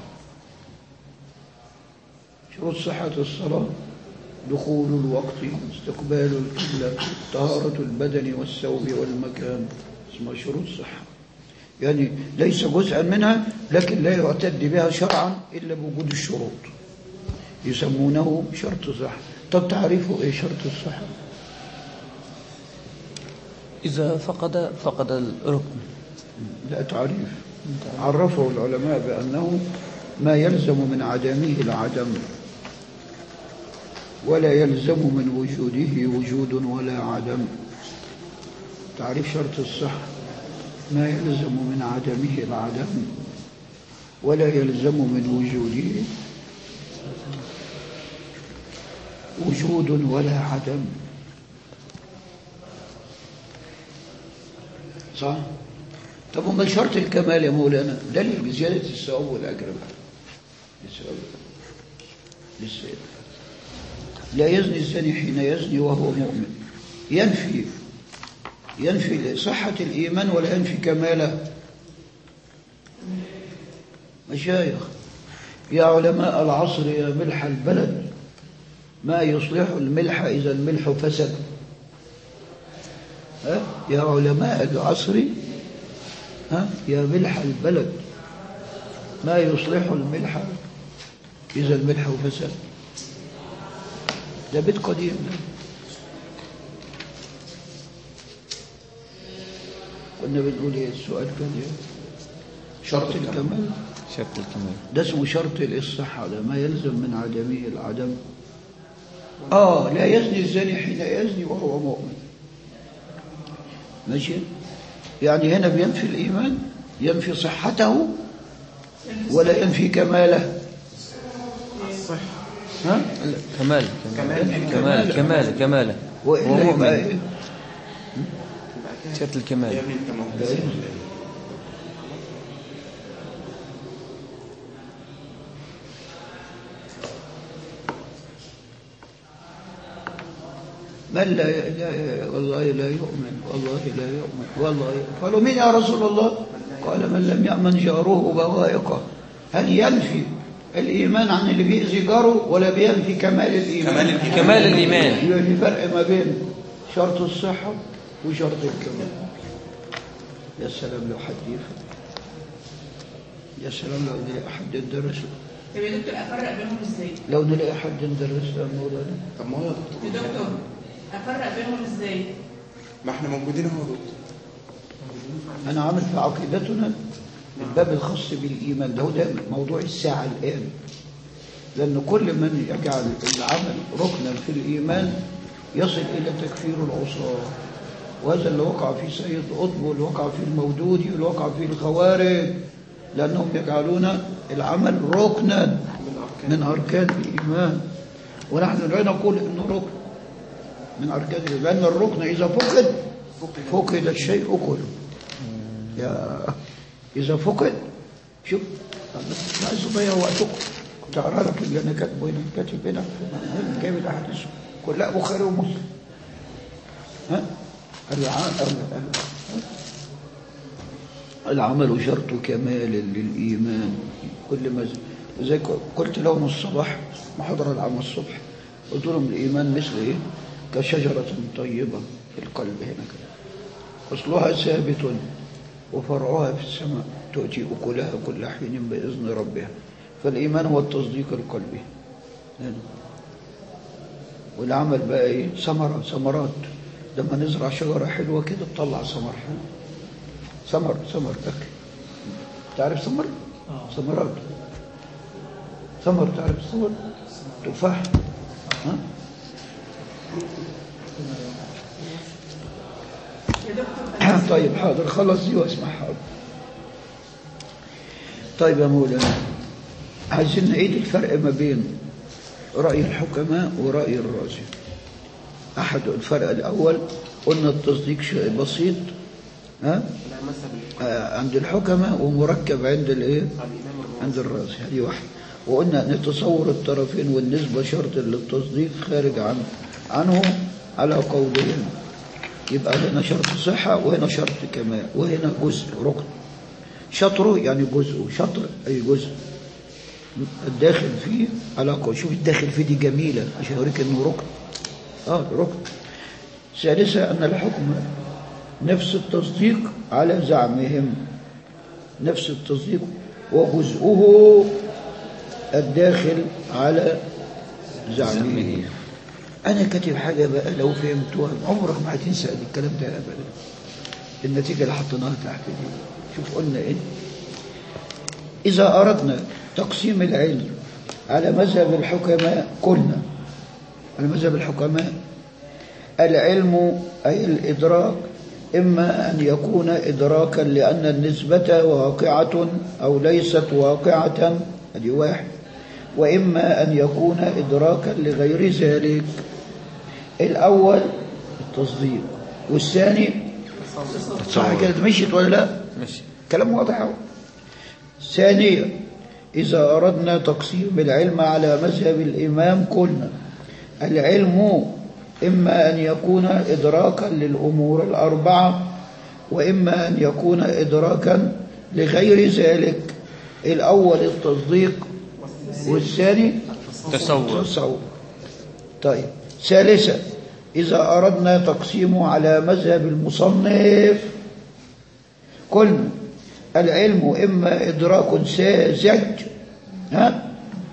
شروط صحة الصلاة دخول الوقت استقبال القبلة طهارة البدن والثوب والمكان اسمها شروط صحة يعني ليس جزءا منها لكن لا يعتد بها شرعا إلا بوجود الشروط يسمونه شرط صحة طب تعرفوا ايه شرط الصحة إذا فقد فقد الركن لا تعريف عرفه العلماء بأنه ما يلزم من عدمه العدم ولا يلزم من وجوده وجود ولا عدم تعريف شرط الصحة ما يلزم من عدمه العدم ولا يلزم من وجوده وجود ولا عدم صح طب وما شرط الكمال يا مولانا دليل بزيادة الثواب والأجر بقى لسه لسه لا يزني الزاني حين يزني وهو مؤمن ينفي ينفي صحة الإيمان ولا ينفي كماله مشايخ يا علماء العصر يا ملح البلد ما يصلح الملح إذا الملح فسد ها؟ يا علماء العصر ها؟ يا ملح البلد ما يصلح الملح إذا الملح فسد ده بيت قديم ده كنا بنقول ايه السؤال كان ايه شرط الكمال شرط الكمال ده اسمه شرط الصحة ده ما يلزم من عدمه العدم آه لا يزني الزاني حين يزني وهو مؤمن ماشي يعني هنا بينفي الإيمان ينفي صحته ولا ينفي كماله ها كمال كمال. كمال كمال كمال هو وإلا يبقى مؤمن إيه؟ شرط الكمال يا ابني انت مهتم من لا, لا والله لا يؤمن والله لا يؤمن والله قالوا مين يا رسول الله قال من لم يأمن جاره بوائقه هل ينفي الإيمان عن اللي بيأذي جاره ولا بينفي كمال الإيمان كمال الإيمان. كمال الإيمان يبقى في فرق ما بين شرط الصحة وشرط الكمال يا سلام لو حد يفهم يا سلام لو نلاقي حد يدرس طب يا دكتور افرق بينهم ازاي؟ لو نلاقي حد يدرس الموضوع ده طب ما هو يا دكتور يا دكتور افرق بينهم ازاي؟ ما احنا موجودين اهو يا دكتور أنا عامل في عقيدتنا الباب الخاص بالإيمان ده ده موضوع الساعة الآن لأن كل من يجعل العمل ركنا في الإيمان يصل إلى تكفير العصاة وهذا اللي وقع في سيد قطب واللي وقع في المودودي واللي وقع في الخوارج لأنهم يجعلون العمل ركنا من أركان الإيمان ونحن لا نقول إنه ركن من أركان الإيمان لأن الركن إذا فقد فقد الشيء كله يا إذا فقد شوف لا عايز تضيع وقتكم كنت أقرأ لك اللي أنا كاتبه هنا كاتب هنا في- جايب الأحاديث كلها بخاري ومسلم ها الع- ال- ال- العمل شرط كمال للإيمان كل ما ز- زي ك- قلت لهم الصباح محاضرة العام الصبح قلت لهم الإيمان مثل إيه كشجرة طيبة في القلب هنا كده أصلها ثابت وفرعها في السماء تؤتي أكلها كل حين بإذن ربها فالإيمان هو التصديق القلبي هنا. والعمل بقى إيه ثمرة ثمرات لما نزرع شجرة حلوة كده تطلع ثمر حلو ثمر ثمر أكل تعرف ثمر؟ ثمرات ثمر تعرف ثمر؟ تفاح ها؟ يا دكتور طيب حاضر خلص دي واسمع حاضر طيب يا مولانا عايزين نعيد الفرق ما بين رأي الحكماء ورأي الرازي أحد الفرق الأول قلنا التصديق شيء بسيط ها لا مثل آه، عند الحكماء ومركب عند الايه الإمام الرازي عند الرازي هذه واحدة وقلنا نتصور الطرفين والنسبة شرط للتصديق خارج عنه عنه على قولين يبقى هنا شرط صحة وهنا شرط كمال وهنا جزء ركن شطره يعني جزء شطر أي جزء الداخل فيه على قول شوف الداخل فيه دي جميلة عشان أوريك إنه ركن آه ركن ثالثا أن الحكم نفس التصديق على زعمهم نفس التصديق وجزءه الداخل على زعمه أنا كاتب حاجة بقى لو فهمتوها عمرك ما هتنسى الكلام ده أبدا النتيجة اللي حطيناها تحت دي شوف قلنا إيه إذا أردنا تقسيم العلم على مذهب الحكماء قلنا على مذهب الحكماء العلم أي الإدراك إما أن يكون إدراكا لأن النسبة واقعة أو ليست واقعة هذه واحد وإما أن يكون إدراكا لغير ذلك الأول التصديق والثاني صح كده مشيت ولا لا ماشي كلام واضح أهو. ثانيا إذا أردنا تقسيم العلم على مذهب الإمام قلنا العلم إما أن يكون إدراكا للأمور الأربعة وإما أن يكون إدراكا لغير ذلك الأول التصديق والثاني تصور تصور طيب ثالثا إذا أردنا تقسيمه على مذهب المصنف قلنا العلم إما إدراك ساذج ها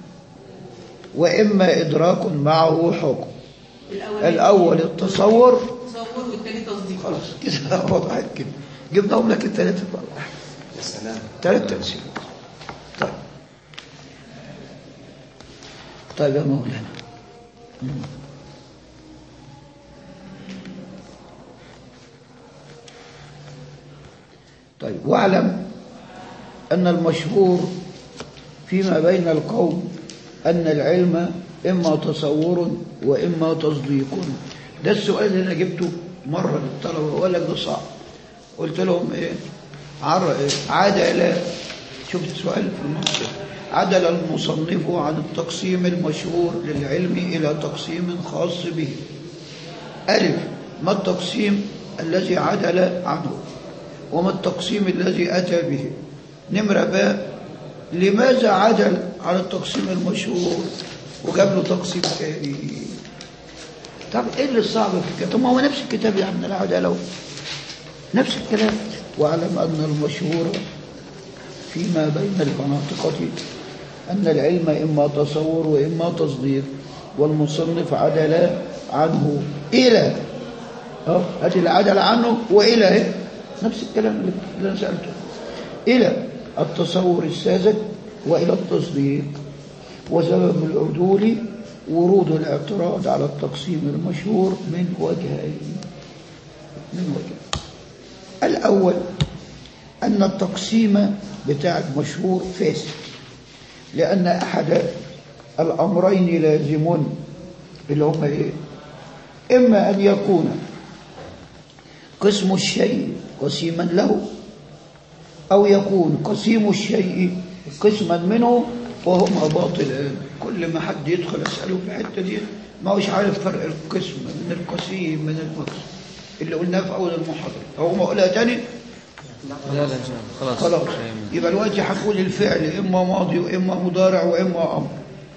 وإما إدراك معه حكم الاول الأول التصور تصور والتاني تصديق خلاص كده وضحت كده جبناهم لك الثلاثة بقى يا سلام ثلاث تقسيمات طيب طيب يا مولانا مم. طيب واعلم أن المشهور فيما بين القوم أن العلم إما تصور وإما تصديق ده السؤال اللي أنا جبته مرة للطلبة وقال لك ده صعب قلت لهم إيه عر... إيه؟ عدل شفت سؤال في المنطق عدل المصنف عن التقسيم المشهور للعلم إلى تقسيم خاص به ألف ما التقسيم الذي عدل عنه وما التقسيم الذي أتى به نمرة باء لماذا عدل عن التقسيم المشهور وجاب له تقسيم ثاني طب ايه اللي صعب في الكتاب طب ما هو نفس الكتاب يا عم العدل نفس الكلام واعلم ان المشهور فيما بين المناطق ان العلم اما تصور واما تصديق والمصنف عدل عنه الى اه ادي العدل عنه والى ايه نفس الكلام اللي انا سالته الى التصور الساذج والى التصديق وسبب العدول ورود الاعتراض على التقسيم المشهور من وجهين من وجهين الأول أن التقسيم بتاع المشهور فاسد لأن أحد الأمرين لازمون اللي هم إيه إما أن يكون قسم الشيء قسيما له أو يكون قسيم الشيء قسما منه وهما باطلان كل ما حد يدخل أسأله في الحتة دي ما هوش عارف فرق القسم من القسيم من المقسم اللي قلناه في أول المحاضرة أو ما أقولها تاني لا لا خلاص خلاص فهمنا. يبقى دلوقتي هنقول الفعل إما ماضي وإما مضارع وإما أمر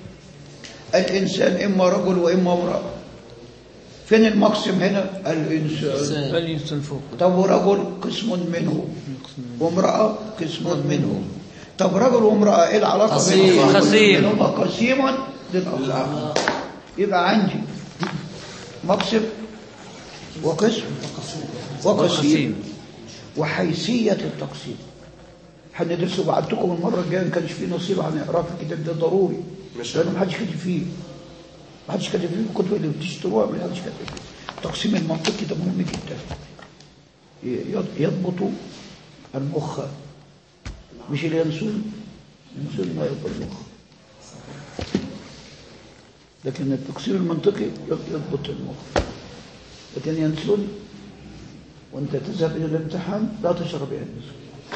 الإنسان إما رجل وإما امرأة فين المقسم هنا الإنسان بل يستنفوق طب ورجل قسم منه وامرأة قسم منه طب رجل وامرأة ايه العلاقة قسيم. بينهم؟ قسيم. بينهما قسيم للآخر يبقى عندي مقسم وقسم وقسيم وقسيم. وحيثية التقسيم هندرسه بعدتكم المرة الجاية ما كانش فيه نصيب هنقراه في الكتاب ده ضروري مش لأنه محدش كاتب فيه محدش كاتب فيه الكتب اللي بتشتروها محدش كاتب فيه التقسيم المنطقي ده مهم جدا يض- يضبط المخ مش اليانسون اليانسون ما يضبط المخ لكن التقسيم المنطقي يض- يضبط المخ لكن ينسون وانت تذهب الى الامتحان لا تشرب ينسون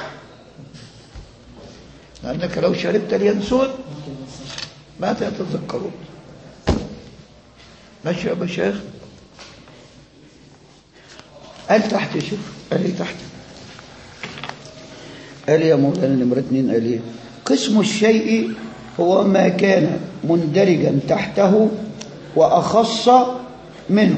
لانك لو شربت اليانسون ما تتذكرون ماشي يا ابو شيخ قال تحت شوف قال ايه تحت قال يا مولانا نمرة اتنين قال ايه قسم الشيء هو ما كان مندرجا تحته وأخص منه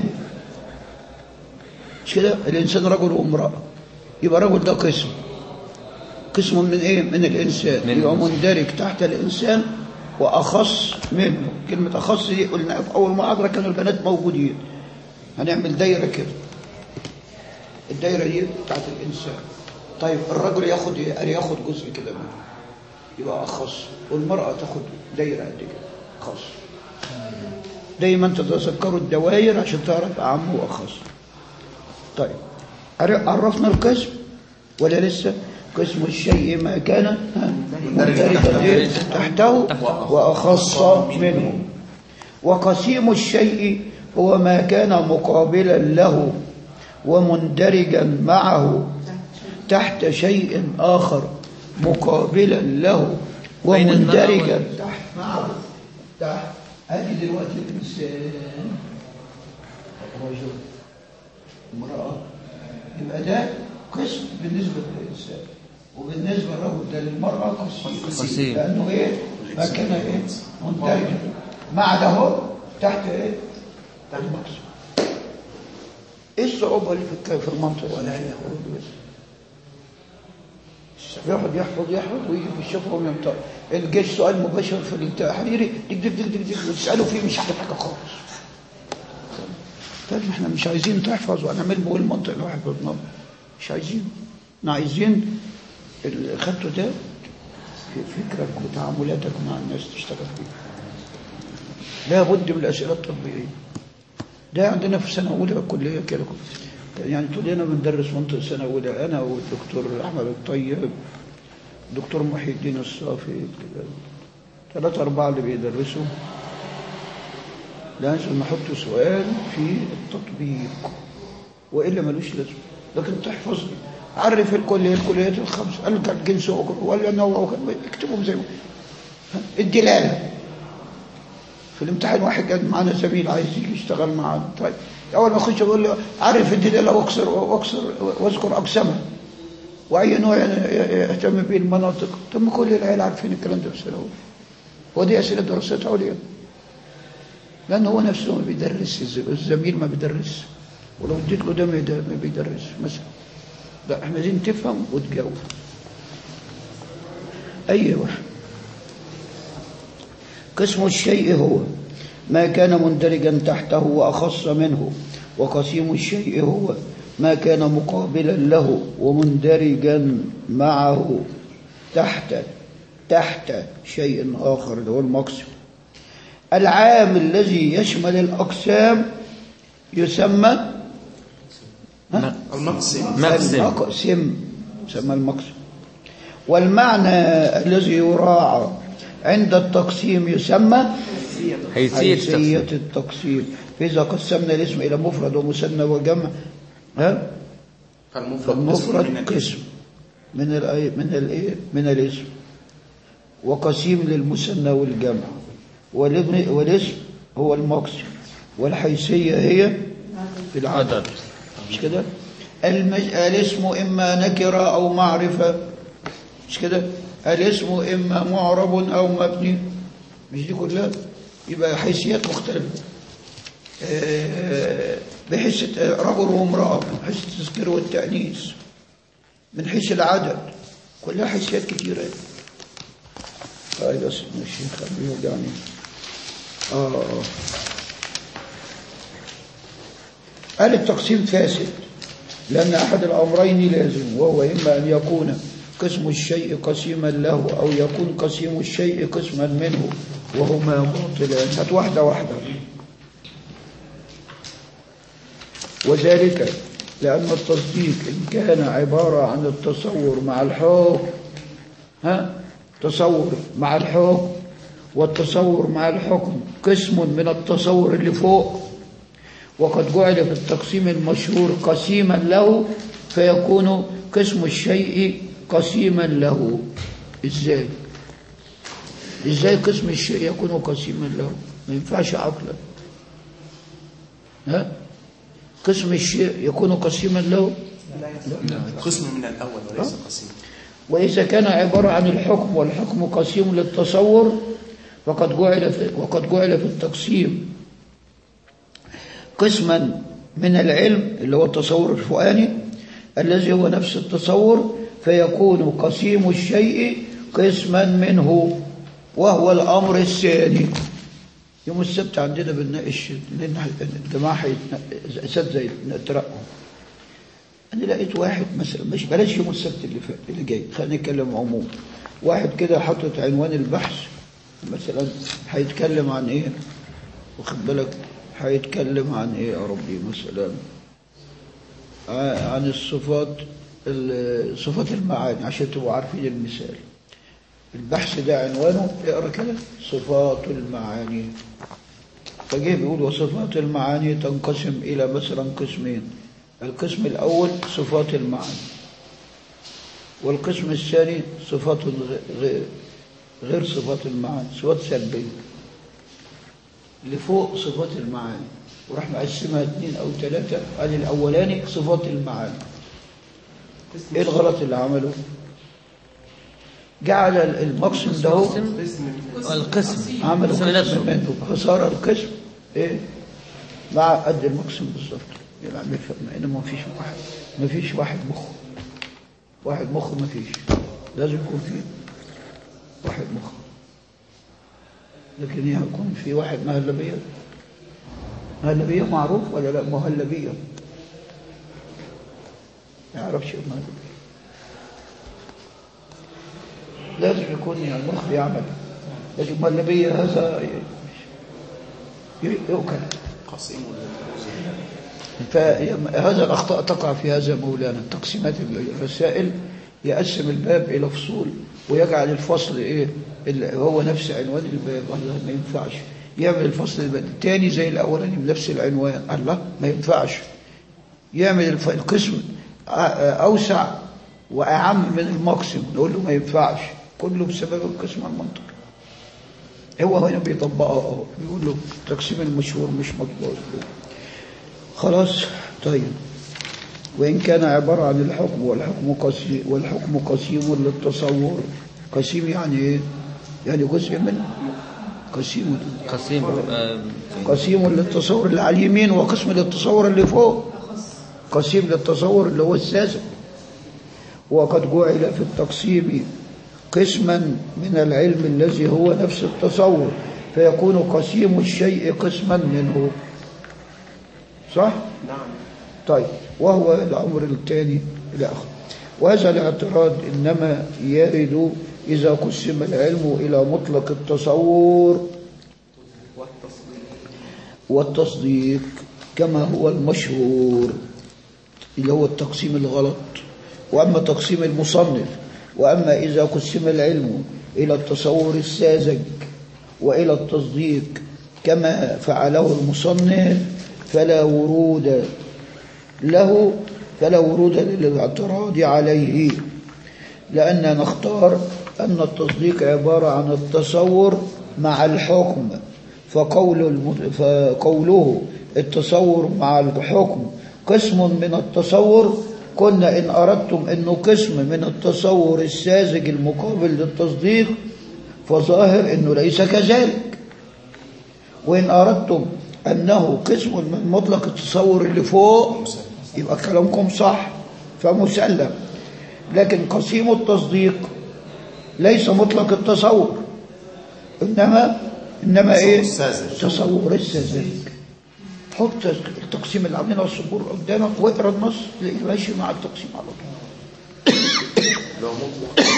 مش كده الإنسان رجل وامرأة يبقى رجل ده قسم قسم من ايه من الإنسان من يبقى الإنسان. مندرج تحت الإنسان وأخص منه كلمة أخص دي قلنا في أول محاضرة كانوا البنات موجودين هنعمل دايرة كده الدايرة دي بتاعت الإنسان طيب الرجل ياخد ايه قال ياخد جزء كده منه يبقى أخص والمرأة تاخد دايرة قد كده خاص دايما تتذكروا الدوائر عشان تعرف أعم وأخص طيب عر- عرفنا القسم ولا لسه قسم الشيء ما كان ها، مندرجا إيه؟ تحته وأخص منه وقسيم الشيء هو ما كان مقابلا له ومندرجا معه تحت شيء آخر مقابلا له بين المرأة ومندرجا وال- تحت معه تحت هذه دلوقتي الإنسان رجل امرأة يبقى ده قسم بالنسبة للإنسان وبالنسبة للرجل ده للمرأة قسيم قسيم. لأنه إيه ما كان إيه مندرجا مع ده هو تحت إيه تحت مقسم إيه الصعوبة اللي في الك- في المنطقة ولا هي بس يقعد يحفظ يحفظ ويجي في الشفرة ويمتر الجيش سؤال مباشر في التحريري دق دق دق دق دق وتسأله فيه مش عارف حاجة خالص طيب ما احنا مش عايزين تحفظ وانا عمال بقول المنطق اللي حفظناه مش عايزين احنا عايزين اللي خدته ده في فكرك وتعاملاتك مع الناس تشتغل فيه لابد من الاسئله التطبيقيه ده عندنا في سنه اولى كليه كده يعني تقول لنا بندرس منطق سنه اولى انا والدكتور احمد الطيب الدكتور محي الدين الصافي كده ثلاثة أربعة اللي بيدرسوا لازم نحط سؤال في التطبيق وإلا ملوش لازمة لكن تحفظ لي عرف الكلية الكليات الخمس قال كان جنس أخر ولا نوع وكان اكتبهم زي ما الدلالة في الامتحان واحد كان معانا زميل عايز يجي يشتغل معانا طيب اول ما اخش بقول له عرف الدلاله واكسر واكسر واذكر اقسامها واي نوع يهتم به المناطق طب ما كل العيال عارفين الكلام ده في السنه الاولى ودي اسئله دراسات عليا لان هو نفسه ما بيدرس الزميل ما بيدرس ولو اديت له ده ما يد- ما بيدرس مثلا لا احنا عايزين تفهم وتجاوب اي واحد قسم الشيء هو ما كان مندرجا تحته وأخص منه وقسيم الشيء هو ما كان مقابلا له ومندرجا معه تحت تحت شيء آخر اللي هو المقسم العام الذي يشمل الأقسام يسمى ها؟ المقسم مقسم المقسم يسمى المقسم والمعنى الذي يراعى عند التقسيم يسمى حيثية حيثية التقسيم التقسيم فإذا قسمنا الاسم إلى مفرد ومثنى وجمع ها فالمفرد قسم من فالمفرد الاسم. قسم من الأي من الإيه من الاسم وقسيم للمثنى والجمع والابن- والاسم هو المقسم والحيثية هي في العدد عدد مش كده المج... الاسم إما نكرة أو معرفة مش كده الاسم إما معرب أو مبني مش دي كلها يبقى حيثيات مختلفة آه، بحيث رجل وامرأة من حيث التذكير والتأنيث من حيث العدد كلها حيثيات كتيرة طيب يا سيدنا الشيخ خليه يوجعني آه آه. قال التقسيم فاسد لأن أحد الأمرين لازم وهو إما أن يكون قسم الشيء قسيما له أو يكون قسيم الشيء قسما منه وهما باطلان هات واحدة واحدة وذلك لأن التصديق إن كان عبارة عن التصور مع الحكم ها تصور مع الحكم والتصور مع الحكم قسم من التصور اللي فوق وقد جعل في التقسيم المشهور قسيما له فيكون قسم الشيء قسيما له ازاي ازاي قسم الشيء يكون قسيما له ما ينفعش عقلا ها قسم الشيء يكون قسيما له قسم من الأول وليس قسيم وإذا كان عبارة عن الحكم والحكم قسيم للتصور فقد جعل في وقد جعل في التقسيم قسما من العلم اللي هو التصور الفؤاني الذي هو نفس التصور فيكون قسيم الشيء قسما منه وهو الأمر الثاني يوم السبت عندنا بنناقش لأن الجماعة هيتنا- أساتذة يترقوا أنا لقيت واحد مثلا مش بلاش يوم السبت اللي فات اللي جاي خلينا نتكلم عموما واحد كده حاطط عنوان البحث مثلا هيتكلم عن إيه واخد بالك هيتكلم عن إيه يا ربي مثلا ع- عن الصفات ال- صفات المعاني عشان تبقوا عارفين المثال البحث ده عنوانه اقرا كده صفات المعاني فجه بيقول وصفات المعاني تنقسم إلى مثلا قسمين القسم الأول صفات المعاني والقسم الثاني صفات غ- غ- غير صفات المعاني صفات سلبية اللي فوق صفات المعاني وراح مقسمها اثنين أو ثلاثة قال الأولاني صفات المعاني إيه الغلط اللي عمله؟ جعل المقسم ده هو القسم عمل القسم قسم نفسه منه فصار القسم ايه مع قد المقسم بالظبط يبقى بيفهم ان ما فيش واحد ما فيش واحد مخ واحد مخ ما فيش لازم يكون في واحد مخ لكن يكون في واحد مهلبية مهلبية معروف ولا لا مهلبية ما يعرفش المهلبية لازم يكون يعني المخ بيعمل لازم ما النبي هذا ي- ي- يؤكل قسيم فهذا الأخطاء تقع في هذا مولانا تقسيمات الرسائل يقسم الباب إلى فصول ويجعل الفصل إيه اللي هو نفس عنوان الباب الله ما ينفعش يعمل الفصل الثاني زي الأولاني بنفس العنوان الله ما ينفعش يعمل الف- القسم أ- أوسع وأعم من المقسم نقول له ما ينفعش كله بسبب القسم المنطقي هو هنا بيطبقها اهو بيقول له تقسيم المشهور مش مطلوب خلاص طيب وإن كان عبارة عن الحكم والحكم قسيم والحكم قسيم للتصور قسيم يعني إيه؟ يعني جزء منه قسيم قسيم آه، قسيم للتصور اللي على اليمين وقسم للتصور اللي فوق قسيم للتصور اللي هو الساذج وقد جعل في التقسيم قسما من العلم الذي هو نفس التصور فيكون قسيم الشيء قسما منه صح؟ نعم طيب وهو الأمر الثاني إلى آخره وهذا الاعتراض إنما يرد إذا قسم العلم إلى مطلق التصور والتصديق كما هو المشهور اللي هو التقسيم الغلط وأما تقسيم المصنف وأما إذا قسم العلم إلى التصور الساذج وإلى التصديق كما فعله المصنف فلا ورود له فلا ورود للاعتراض عليه لأن نختار أن التصديق عبارة عن التصور مع الحكم فقول الم... فقوله التصور مع الحكم قسم من التصور كنا إن أردتم أنه قسم من التصور الساذج المقابل للتصديق فظاهر أنه ليس كذلك وإن أردتم أنه قسم من مطلق التصور اللي فوق يبقى كلامكم صح فمسلم لكن قسيم التصديق ليس مطلق التصور إنما إنما إيه الساذج. تصور الساذج حط التقسيم اللي عاملينه على السبور قدامك واقرا النص تلاقيه ماشي مع التقسيم على طول لو مطلق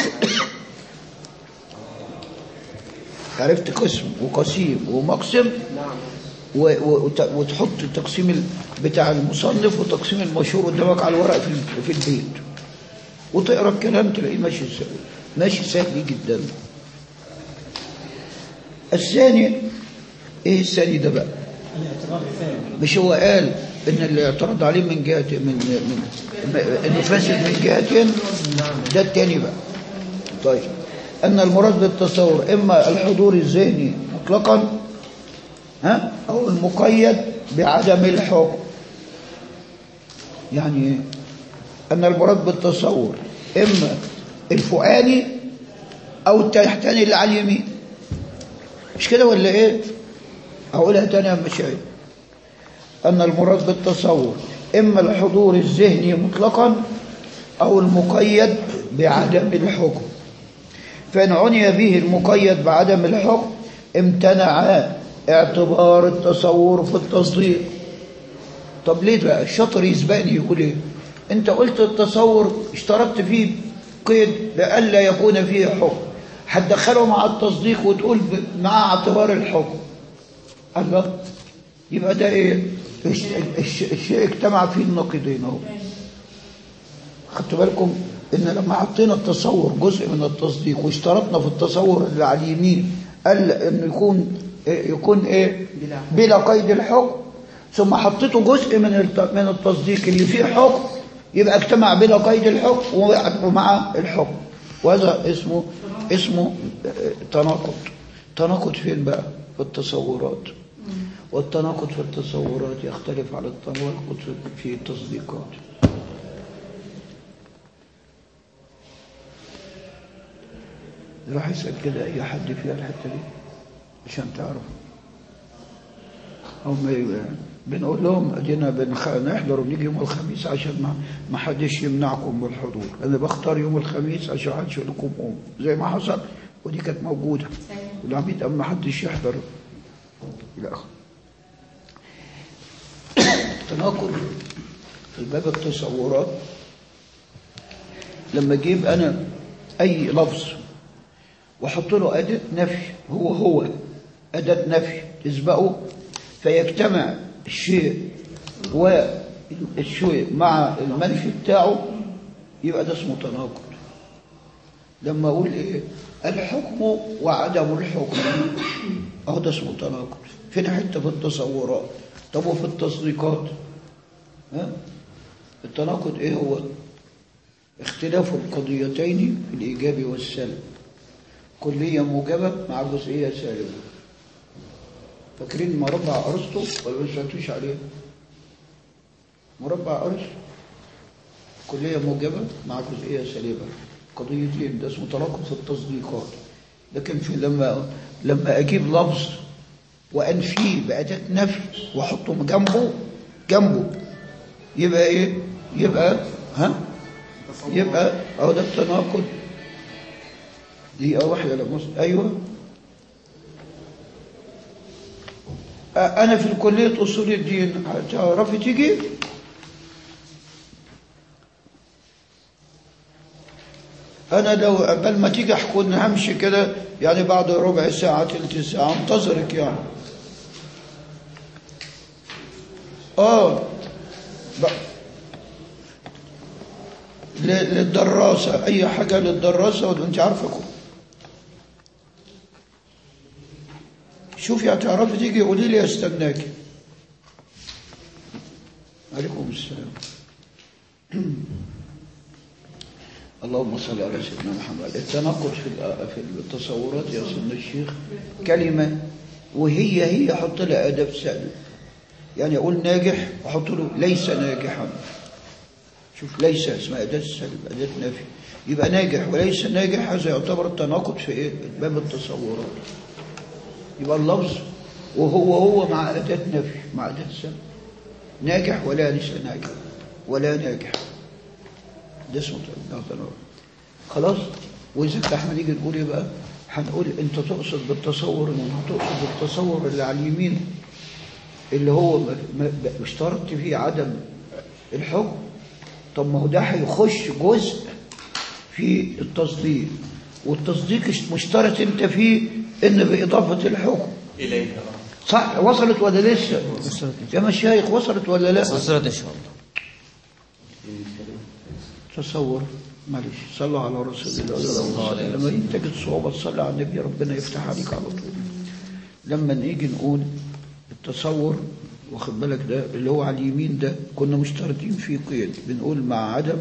عرفت قسم وقسيم ومقسم و- و- وت- وتحط التقسيم ال- بتاع المصنف وتقسيم المشهور قدامك على الورق في ال- في البيت وتقرا الكلام تلاقيه ماشي سهل ماشي سهل جدا الثاني ايه الثاني ده بقى مش هو قال ان اللي اعترض عليه من جهه من من من- انه فاسد من جهتين ده الثاني بقى طيب ان المراد بالتصور اما الحضور الذهني مطلقا ها او المقيد بعدم الحكم يعني إيه؟ ان المراد بالتصور اما الفؤادي او التحتاني اللي على اليمين مش كده ولا ايه اقولها تاني يا مشايخ أن المراد بالتصور إما الحضور الذهني مطلقا أو المقيد بعدم الحكم فإن عني به المقيد بعدم الحكم امتنع اعتبار التصور في التصديق طب ليه بقى الشاطر يسبقني يقول ايه انت قلت التصور اشترطت فيه قيد لئلا يكون فيه حكم هتدخله مع التصديق وتقول ب- مع اعتبار الحكم الله يبقى ده ايه الش- الش- الشيء اجتمع فيه النقيضين اهو خدتوا بالكم ان لما حطينا التصور جزء من التصديق واشترطنا في التصور اللي على اليمين قال انه يكون إيه يكون ايه بلا قيد الحكم ثم حطيته جزء من الت- من التصديق اللي فيه حكم يبقى اجتمع بلا قيد الحكم ومع الحكم وهذا اسمه اسمه آه، تناقض تناقض فين بقى في التصورات والتناقض في التصورات يختلف على التناقض في- في التصديقات راح يسأل كده أي حد فيها الحتة دي عشان تعرف هم ي- بنقول لهم ادينا بنخ... نحضر ونيجي يوم الخميس عشان ما ما حدش يمنعكم من الحضور انا بختار يوم الخميس عشان حدش يقول لكم قوم زي ما حصل ودي كانت موجوده والعميد قال ما حدش يحضر الى اخره تناقض في باب التصورات لما اجيب انا اي لفظ واحط له أداة نفي هو هو أداة نفي تسبقه فيجتمع الشيء والشيء مع المنفي بتاعه يبقى ده اسمه تناقض لما أقول إيه الحكم وعدم الحكم أهو ده اسمه تناقض فين حتة في التصورات طب وفي التصديقات ها التناقض إيه هو اختلاف القضيتين في الإيجاب والسلب كلية موجبة مع جزئية سالبة فاكرين مربع أرسطو ولا ما سمعتوش عليه مربع أرسطو كلية موجبة مع جزئية سالبة قضيتين ده اسمه تناقض في التصديقات لكن في لما لما أجيب لفظ وأنفيه بأداة نفي وأحطه جنبه جنبه يبقى إيه؟ يبقى ها؟ يبقى أهو ده التناقض دقيقة واحدة لمصر أيوه أنا في الكلية أصول الدين تعرفي تيجي أنا لو قبل ما تيجي أحكون همشي كده يعني بعد ربع ساعة تلت ساعة انتظرك يعني آه للدراسة أي حاجة للدراسة وأنت عارفة كل شوفي هتعرفي تيجي قولي لي استناكي عليكم السلام اللهم صل على سيدنا محمد التناقض في في التصورات يا سيدنا الشيخ كلمة وهي هي حط لها أدب سلب يعني أقول ناجح أحط له ليس ناجحا شوف ليس اسمها أداة سلب أداة نفي يبقى ناجح وليس ناجح هذا يعتبر التناقض في إيه؟ باب التصورات يبقى اللفظ وهو هو مع أداة نفي مع أداة سلب ناجح ولا ليس ناجح ولا ناجح ده اسمه تناقض خلاص وإذا احنا نيجي نقول إيه بقى هنقول أنت تقصد بالتصور إن تقصد بالتصور اللي على اليمين اللي هو اشترطت فيه عدم الحكم طب ما هو ده هيخش جزء في التصديق والتصديق مشترط انت فيه ان باضافه الحكم إليك صح وصلت ولا لسه يا مشايخ وصلت ولا لا وصلت إن شاء الله تصور معلش صلوا على رسول الله صلى الله عليه وسلم لما انت تجد صعوبه تصلي على النبي ربنا يفتح عليك على طول لما نيجي نقول التصور واخد بالك ده اللي هو على اليمين ده كنا مشترطين فيه قيد بنقول مع عدم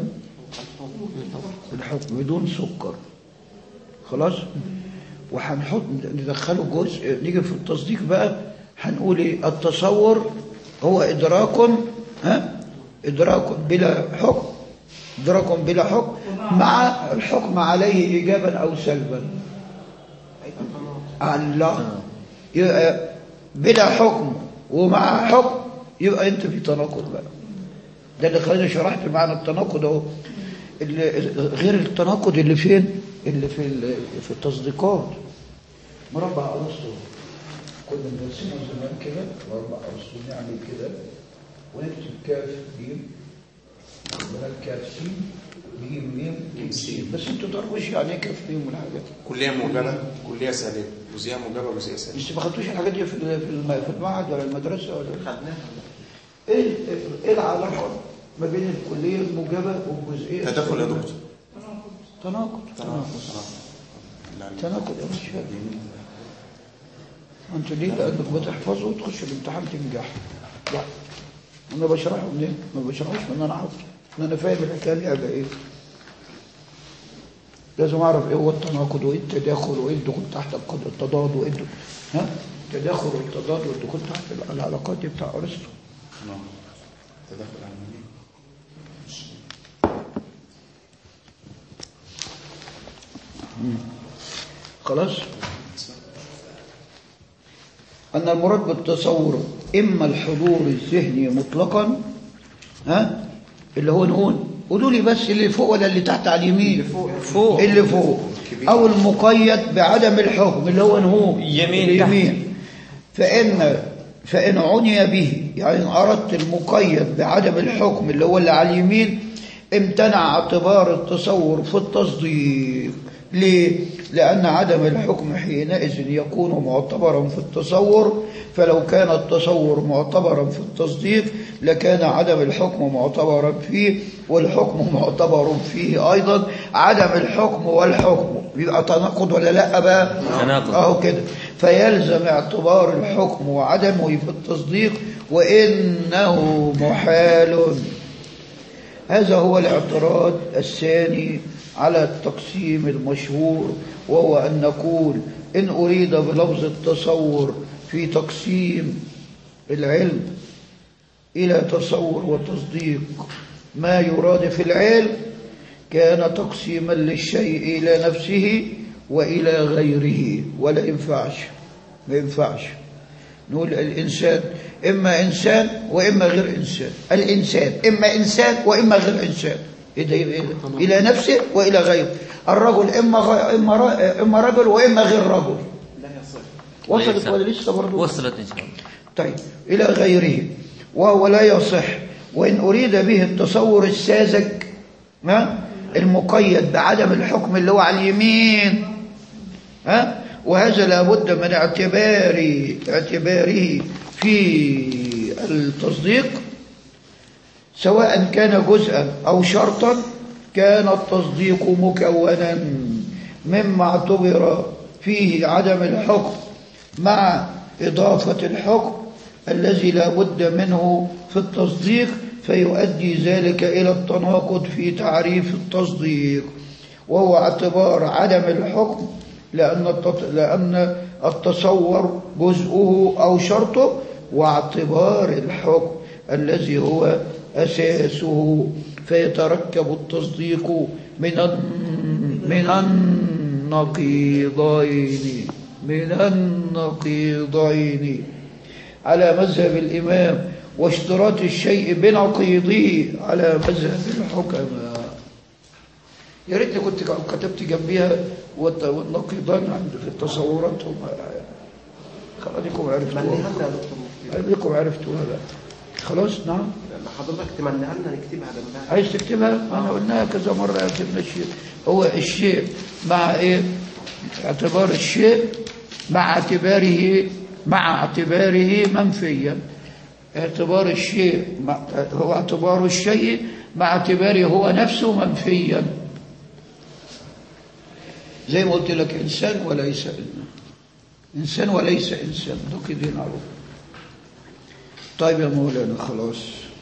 الحكم بدون سكر خلاص وهنحط ندخله جزء نيجي في التصديق بقى هنقول ايه التصور هو ادراك ها ادراك بلا حكم ادراك بلا حكم مع الحكم عليه ايجابا او سلبا الله يبقى بلا حكم ومع حكم يبقى انت في تناقض بقى ده اللي خلاني شرحت معنى التناقض اهو اللي غير التناقض اللي فين اللي في ال- في التصديقات مربع ارسطو كنا بنرسمه زمان كده مربع ارسطو نعمل كده ونكتب كاف جيم بالك كاف سين جيم ميم جيم سين بس انتوا تعرفوش يعني ايه كاف ميم والحاجات دي كلية موجبة كلية سالبة جزئية موجبة جزئية سالبة مش ما خدتوش الحاجات دي في ال- في الم- في المعهد ولا المدرسه ولا خدناها ايه ايه العلاقه ما بين الكليه الموجبه والجزئيه تدخل يا السالبة؟ دكتور تناقض تناقض لا، تناقض يا مش فاهم انتوا ليه لانك بتحفظوا وتخش الامتحان تنجح لا انا بشرحه منين ما بشرحوش من انا حافظه ان انا فاهم الحكايه دي هيبقى ايه لازم اعرف ايه هو التناقض وايه التداخل وايه الدخول تحت القد- التضاد وايه الد- ها التداخل والتضاد والدخول تحت العلاقات دي بتاع ارسطو نعم. تدخل علمي خلاص أن المراد بالتصور إما الحضور الذهني مطلقا ها اللي هو نقول قولوا لي بس اللي فوق ولا اللي تحت على اليمين فوق اللي فوق أو المقيد بعدم الحكم اللي هو نهو يمين اليمين فإن فإن عني به يعني إن أردت المقيد بعدم الحكم اللي هو اللي على اليمين امتنع اعتبار التصور في التصديق ليه؟ لأن عدم الحكم حينئذ يكون معتبرا في التصور فلو كان التصور معتبرا في التصديق لكان عدم الحكم معتبرا فيه والحكم معتبر فيه أيضا عدم الحكم والحكم يبقى تناقض ولا لا بقى؟ تناقض. أهو كده فيلزم اعتبار الحكم وعدمه في التصديق وإنه محال هذا هو الاعتراض الثاني على التقسيم المشهور وهو أن نقول إن أريد بلفظ التصور في تقسيم العلم إلى تصور وتصديق ما يراد في العلم كان تقسيما للشيء إلى نفسه وإلى غيره ولا ينفعش ما ينفعش نقول الإنسان إما إنسان وإما غير إنسان الإنسان إما إنسان وإما غير إنسان إيه ده يبقى إيه ده؟ إلى نفسه وإلى غيره الرجل إما غ... إما, ر... إما رجل وإما غير رجل لا يصح وصلت ولا لسه برضه وصلت إن شاء الله طيب إلى غيره وهو لا يصح وإن أريد به التصور الساذج ها المقيد بعدم الحكم اللي هو على اليمين ها وهذا لابد من اعتبار اعتباره في التصديق سواء كان جزءا أو شرطا كان التصديق مكونا مما اعتبر فيه عدم الحكم مع إضافة الحكم الذي لا بد منه في التصديق فيؤدي ذلك إلى التناقض في تعريف التصديق وهو اعتبار عدم الحكم لأن التط- لأن التصور جزءه أو شرطه واعتبار الحكم الذي هو أساسه فيتركب التصديق من الن- من النقيضين من النقيضين على مذهب الإمام واشتراط الشيء بنقيضه على مذهب الحكماء يا ريتني كنت كتبت جنبيها والت- والنقيضان عند في التصورات هم خليكم عرفتوها مليها لنا يا دكتور مفتي خليكم عرفتوها بقى خلاص نعم لما حضرتك تمليها لنا نكتبها جنبها عايز تكتبها انا قلناها كذا مره يا كتبنا الشيء هو الشيء مع ايه اعتبار الشيء مع اعتباره مع اعتباره منفيا اعتبار الشيء مع هو اعتبار الشيء مع اعتباره هو نفسه منفيا زي ما قلت لك انسان وليس انسان وليس انسان ده كده معروف طيب يا مولانا خلاص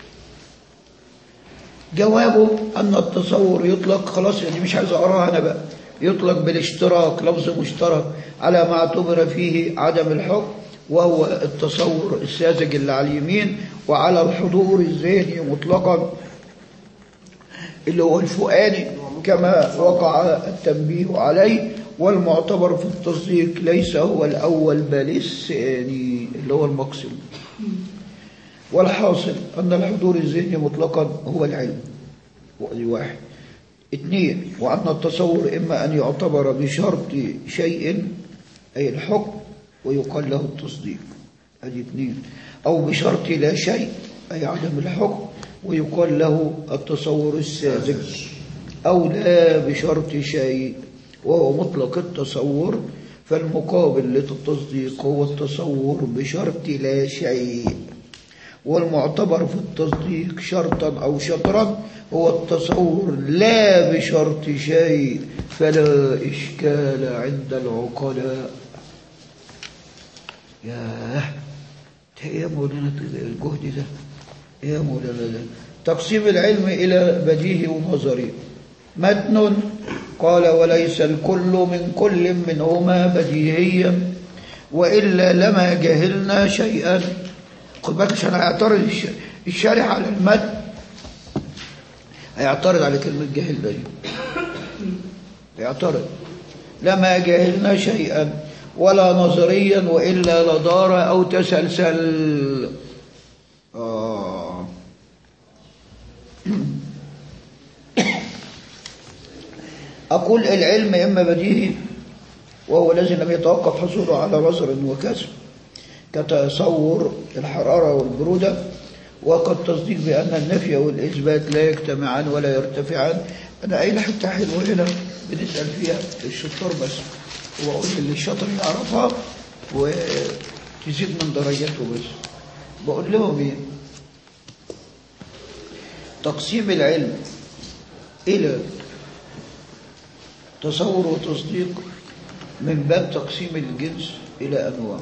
جوابه أن التصور يطلق خلاص يعني مش عايز أقراها أنا بقى يطلق بالاشتراك لفظ مشترك على ما اعتبر فيه عدم الحكم وهو التصور الساذج اللي على اليمين وعلى الحضور الذهني مطلقا اللي هو الفؤاني كما وقع التنبيه عليه والمعتبر في التصديق ليس هو الأول بل الثاني اللي هو المقسم والحاصل أن الحضور الذهني مطلقا هو العلم وأدي واحد اثنين وأن التصور إما أن يعتبر بشرط شيء أي الحكم ويقال له التصديق أدي اثنين أو بشرط لا شيء أي عدم الحكم ويقال له التصور الساذج أو لا بشرط شيء وهو مطلق التصور فالمقابل للتصديق هو التصور بشرط لا شيء والمعتبر في التصديق شرطا أو شطرا هو التصور لا بشرط شيء فلا إشكال عند العقلاء ياه ده إيه يا مولانا الجهد ده إيه يا مولانا ده تقسيم العلم إلى بديهي ونظري متن قال وليس الكل من كل منهما بديهيا وإلا لما جهلنا شيئا خد بالك عشان هيعترض الش- الشارح على المتن هيعترض على كلمة جاهل ده هيعترض لما جهلنا شيئا ولا نظريا وإلا لدار أو تسلسل آه. أقول العلم إما بديهي وهو الذي لم يتوقف حصوله على نظر وكسب كتصور الحرارة والبرودة وقد تصديق بأن النفي والإثبات لا يجتمعان ولا يرتفعان انا قايل حته حلوه هنا بنسال فيها الشطار بس واقول اللي الشاطر يعرفها وتزيد من درجاته بس بقول لهم ايه تقسيم العلم الى تصور وتصديق من باب تقسيم الجنس الى انواع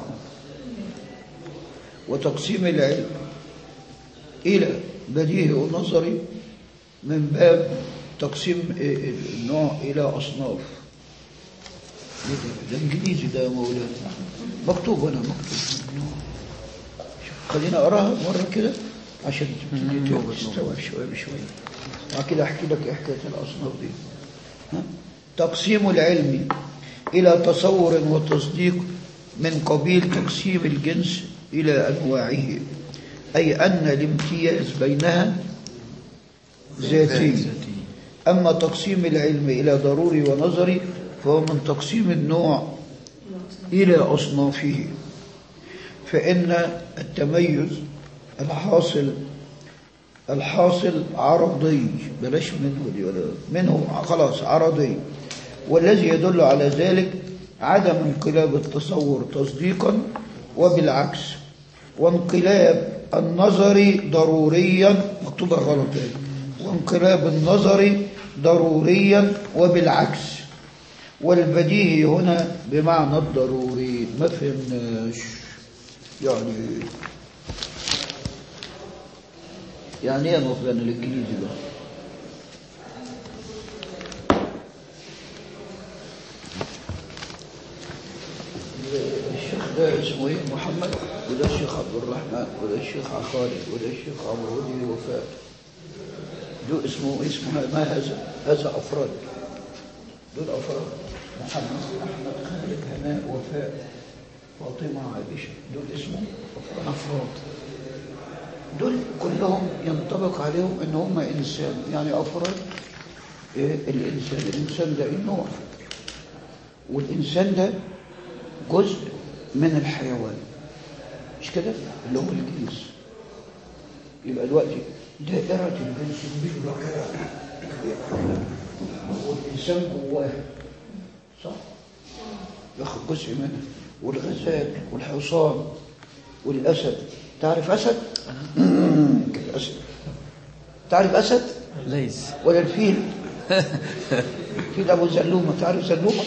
وتقسيم العلم الى بديهي ونظري من باب تقسيم النوع الى اصناف إيه ده؟ ده انجليزي ده يا مولانا مكتوب هنا مكتوب شوف، خلينا اقراها مره كده عشان تبتدي تستوعب شويه بشويه وبعد كده احكي لك ايه حكايه الاصناف دي ها؟ تقسيم العلم الى تصور وتصديق من قبيل تقسيم الجنس الى انواعه اي ان الامتياز بينها ذاتي أما تقسيم العلم إلى ضروري ونظري فهو من تقسيم النوع إلى أصنافه فإن التميز الحاصل الحاصل عرضي بلاش منه دي ولا منه خلاص عرضي والذي يدل على ذلك عدم انقلاب التصور تصديقا وبالعكس وانقلاب النظر ضروريا مكتوبة غلط اهي وانقلاب النظر ضروريا وبالعكس والبديهي هنا بمعنى الضروري ما فهمناش يعني يعني ايه نطلع الانجليزي ده الشيخ ده اسمه ايه محمد وده الشيخ عبد الرحمن وده الشيخ خالد وده الشيخ عمرو ودي وفاء دول اسمه اسمه ما هذا هذا افراد دول افراد محمد احمد خالد هناء وفاء فاطمه عائشه دول اسمهم افراد افراد دول كلهم ينطبق عليهم ان هم انسان يعني افراد إيه الانسان الانسان ده النوع والانسان ده جزء من الحيوان مش كده اللي هو الجنس يبقى دلوقتي دائرة الجنس مش بكرة والإنسان جواه صح ياخد جزء منها والغزال والحصان والأسد تعرف أسد؟ كده أسد تعرف أسد؟ ليس ولا الفيل؟ فيل أبو زلومة تعرف زلومة؟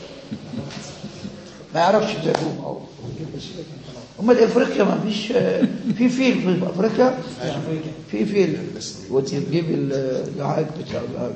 ما يعرفش زلومة أو امال افريقيا ما فيش في فيل في افريقيا في فيل وتجيب العاج بتاع العاج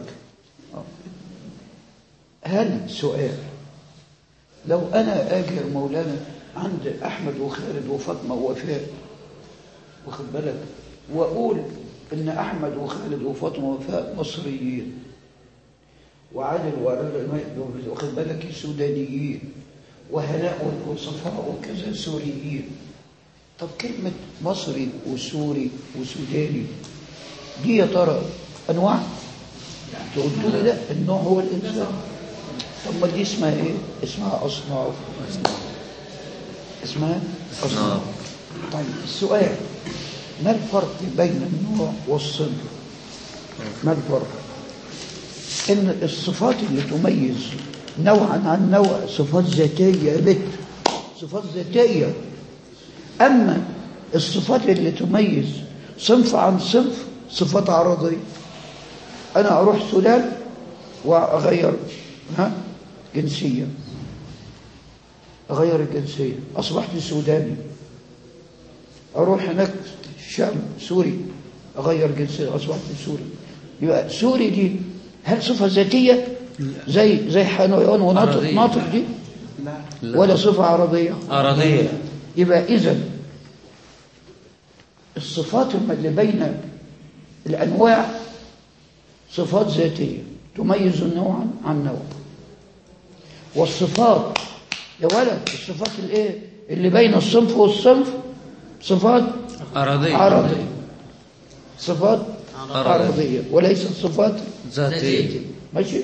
هل سؤال لو انا اجي يا مولانا عند احمد وخالد وفاطمه ووفاء واخد بالك واقول ان احمد وخالد وفاطمه ووفاء مصريين وعادل وعادل واخد بالك سودانيين وهناء وصفاء وكذا سوريين طب كلمة مصري وسوري وسوداني دي يا ترى أنواع تقول لي لا النوع هو الإنسان طب ما دي اسمها إيه؟ اسمها أصناف اسمها أصناف طيب السؤال ما الفرق بين النوع والصنف ما الفرق إن الصفات اللي تميز نوعا عن نوع صفات ذاتية يا بت صفات ذاتية أما الصفات اللي تميز صنف عن صنف صفات عرضية أنا أروح سودان وأغير ها جنسية أغير الجنسية أصبحت سوداني أروح هناك الشام سوري أغير جنسية أصبحت سوري يبقى سوري دي هل صفة ذاتية زي زي حيوان وناطق عرضية. ناطق دي لا ولا صفة عرضية أراضية يبقى إذا الصفات اللي بين الأنواع صفات ذاتية تميز نوعا عن نوع والصفات يا ولد الصفات الايه اللي بين الصنف والصنف صفات أراضية عرضية صفات عرضية. عرضية وليست صفات ذاتية ماشي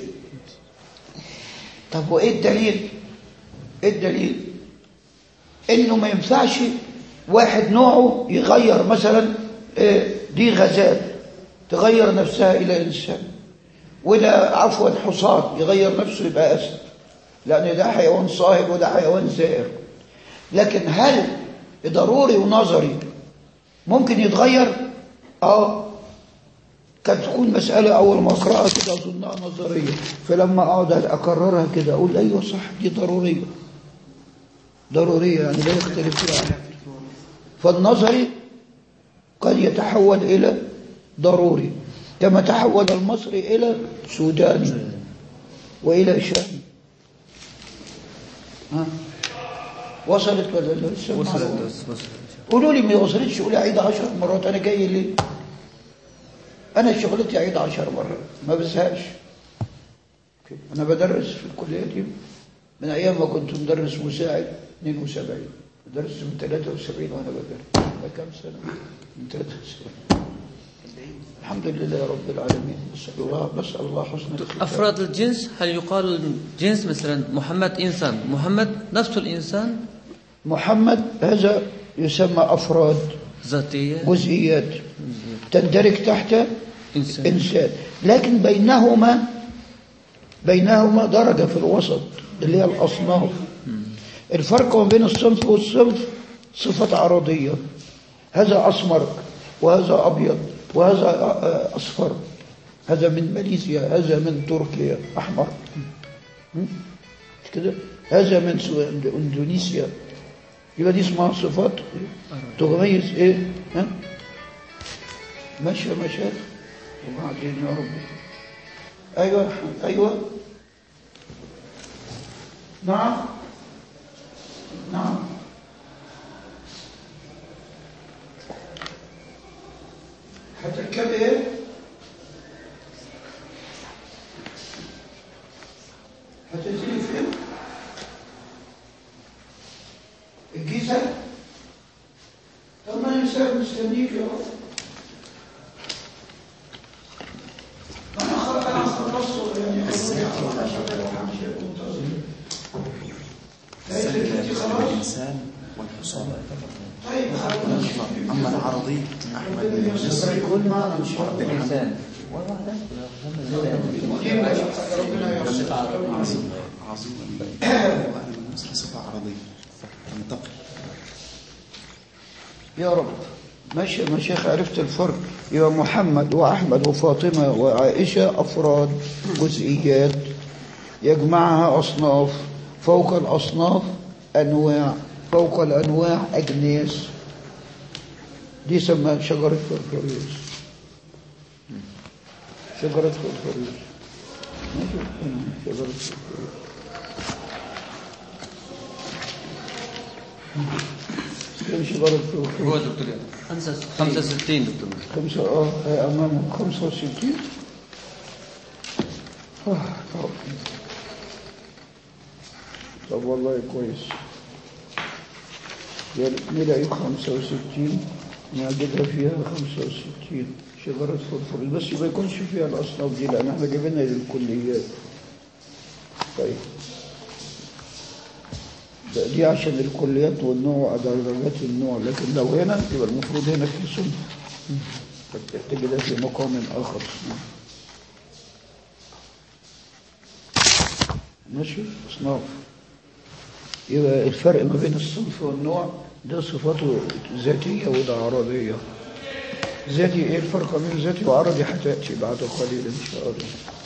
طب وايه الدليل ايه الدليل انه ما ينفعش واحد نوعه يغير مثلا آه، دي غزال تغير نفسها الى انسان وده عفوا حصان يغير نفسه يبقى أسد لأن ده حيوان صاهب وده حيوان زائر لكن هل ضروري ونظري ممكن يتغير؟ اه كانت تكون مسألة أول ما أقرأها كده أظنها نظرية فلما أقعد أكررها كده أقول أيوة صح دي ضرورية ضرورية يعني لا يختلف فيها فالنظري قد يتحول إلى ضروري كما تحول المصري إلى سوداني وإلى شامي ها وصلت ولا لسه ما وصلت هو؟ بس وصلت قولوا لي ما وصلتش قولي عيد عشر مرات انا جاي ليه انا شغلتي عيد عشر مرات ما بزهقش انا بدرس في الكليه دي من ايام ما كنت مدرس مساعد 72 بدرس من 73 وانا بدرس ده كام سنه من 73 الحمد لله رب العالمين نسال الله نسال الله حسن الختام أفراد الجنس هل يقال جنس مثلا محمد إنسان محمد نفس الإنسان محمد هذا يسمى افراد ذاتية جزئيات تندرج تحت إنسان إنسان لكن بينهما بينهما درجة في الوسط اللي هي الأصناف الفرق ما بين الصنف والصنف صفة عرضية هذا أسمر وهذا أبيض وهذا آه، أصفر هذا من ماليزيا هذا من تركيا أحمر م? مش كده هذا من سو- إندونيسيا يبقى دي اسمها صفات تميز إيه ها ماشي ماشي وبعدين يا رب ايوه ايوه نعم نعم هتركب ايه هتنزلي فين الجيزه طب ما انا مسافر مستنيك يا رب انا خلاص انا خلصت يعني الإنسان والحصان طيب خلاص أما العرضي أحمد بن يوسف يكون معنا ان شاء الله إنسان عظيم عظيم وأهل من مصر صفة عرضية تنتقل يا رب ماشي يا مشايخ عرفت الفرق يبقى محمد وأحمد وفاطمة وعائشة أفراد جزئيات يجمعها أصناف فوق الأصناف أنواع فوق الأنواع أجناس دي سماها شجرة فرفوريوس شجرة فرفوريوس ماشي شجرة فرفوريوس كم شجرة فرفوريوس هو دكتور يعني 65 دكتور خمسة اه هي أمامهم خمسة وستين آه طب طب والله كويس يعني نلاقي خمسة وستين نجدها فيها خمسة وستين شجرة فلفل بس ما يكونش فيها الأصناف دي لأن احنا جايبينها للكليات طيب ده دي عشان الكليات والنوع درجات النوع لكن لو هنا يبقى المفروض هنا في صنف فتحتاج ده في مقام آخر ماشي أصناف يبقى الفرق ما بين الصنف والنوع ده صفاته ذاتية وده عرضية ذاتي ايه الفرق بين ذاتي وعرضي هتأتي بعد قليل ان شاء الله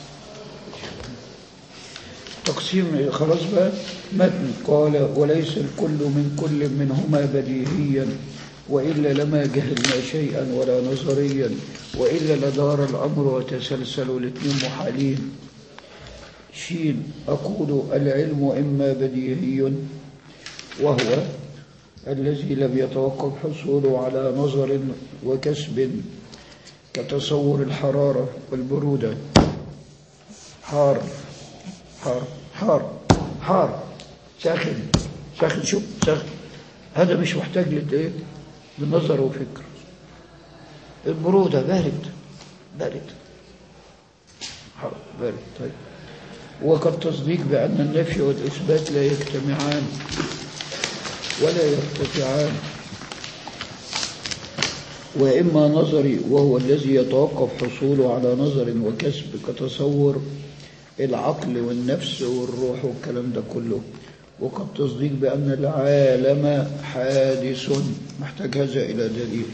تقسيم خلاص بقى متن قال وليس الكل من كل منهما بديهيا وإلا لما جهلنا شيئا ولا نظريا وإلا لدار الأمر وتسلسل الاثنين محالين شين أقول العلم إما بديهي وهو الذي لم يتوقف حصوله على نظر وكسب كتصور الحرارة والبرودة حار حار حار حار ساخن ساخن شوف ساخن هذا مش محتاج لإيه؟ لنظر وفكر البرودة بارد بارد حار بارد طيب وقد تصديق بأن النفي والإثبات لا يجتمعان ولا يرتفعان وإما نظري وهو الذي يتوقف حصوله على نظر وكسب كتصور العقل والنفس والروح والكلام ده كله وقد تصديق بأن العالم حادث محتاج هذا إلى دليل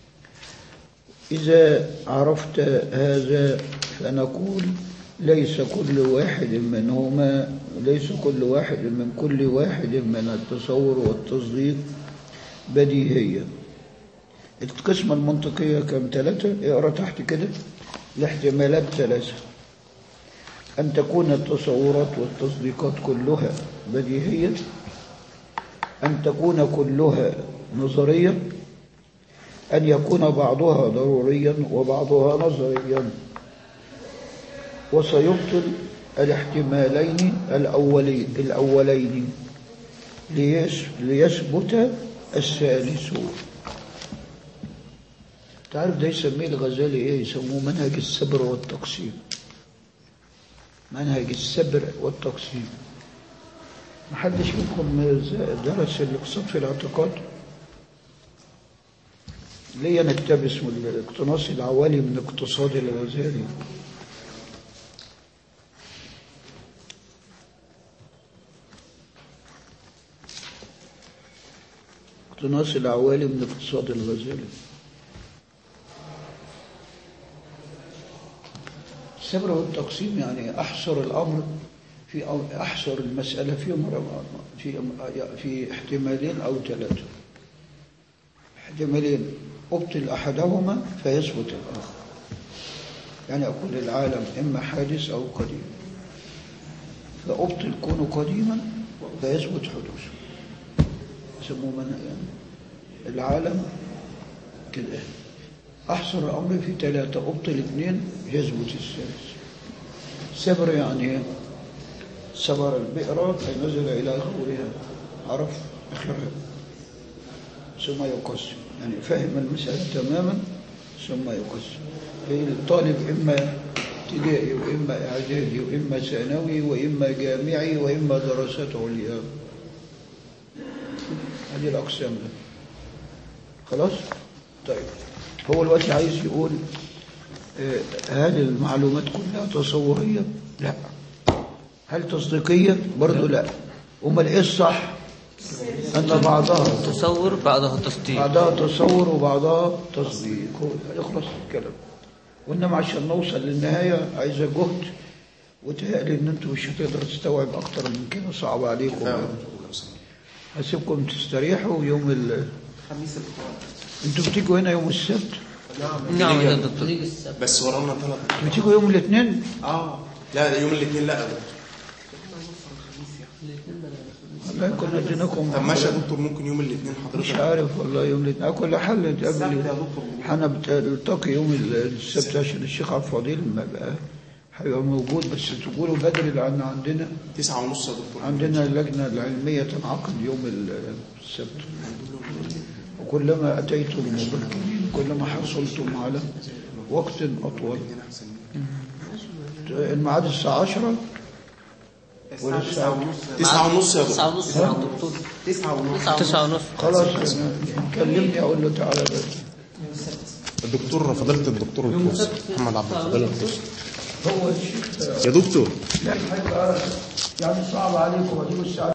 إذا عرفت هذا فنقول ليس كل واحد منهما ليس كل واحد من كل واحد من التصور والتصديق بديهية القسمة المنطقية كم ثلاثة اقرأ تحت كده الاحتمالات ثلاثة أن تكون التصورات والتصديقات كلها بديهية أن تكون كلها نظرية أن يكون بعضها ضروريا وبعضها نظريا وسيبطل الاحتمالين الأولين, الأولين ليس ليثبت الثالث تعرف ده يسميه الغزالي ايه يسموه منهج الصبر والتقسيم منهج الصبر والتقسيم محدش منكم درس الاقتصاد في الاعتقاد ليه نكتبس من الاقتناص العوالي من اقتصاد الغزالي اقتناص العوالي من اقتصاد الغزالي الصبر والتقسيم يعني احصر الامر في احصر المساله في في في احتمالين او ثلاثه احتمالين ابطل احدهما فيثبت الاخر يعني اقول العالم اما حادث او قديم فابطل كونه قديما فيثبت حدوثه يسموه من يعني العالم كده احصر الامر في ثلاثه ابطل اثنين يثبت الثالث صبر يعني ايه صبر البئر فنزل الى غورها عرف اخرها ثم يقسم يعني فهم المسألة تماما ثم يقسم الطالب إما ابتدائي وإما إعدادي وإما ثانوي وإما جامعي وإما دراسات عليا هذه الأقسام ده خلاص طيب هو الوقت عايز يقول آه، هل المعلومات كلها تصورية لا هل تصديقية برضو لا امال ايه الصح ان بعضها تصور بعضها تصديق بعضها تصور وبعضها تصديق هو يخلص الكلام وانما عشان نوصل للنهايه عايزه جهد وتهيألي ان انتوا مش هتقدروا تستوعب اكتر من كده صعب عليكم هسيبكم تستريحوا يوم ال خميس الفطار انتوا بتيجوا هنا يوم السبت نعم يا دكتور تريد السبت بس ورانا ثلاث بتيجوا يوم الاثنين اه لا يوم الاثنين لا والله كنا اديناكم طب ماشي يا دكتور ممكن يوم الاثنين مش حضرتك عارف والله يوم الاثنين على كل حال نتقابل احنا بنلتقي يوم السبت عشان الشيخ عبد الفضيل ما بقى هيبقى موجود بس تقولوا بدري لان عندنا تسعة ونص يا دكتور عندنا اللجنه العلميه تنعقد يوم السبت وكلما اتيتم مبكرين كلما حصلتم على وقت اطول الميعاد الساعه 10 الساعة تسعة ونص تسعة ونص يا تسعة دكتور ونص مع الدكتور تسعة ونص تسعة ونص خلاص كلمني اقول له تعالى بس الدكتور فضيلة الدكتور الكوسي محمد عبد الفضيل الكوسي هو الشيخ يا دكتور يعني هيبقى يعني صعب عليكم هتيجوا الساعه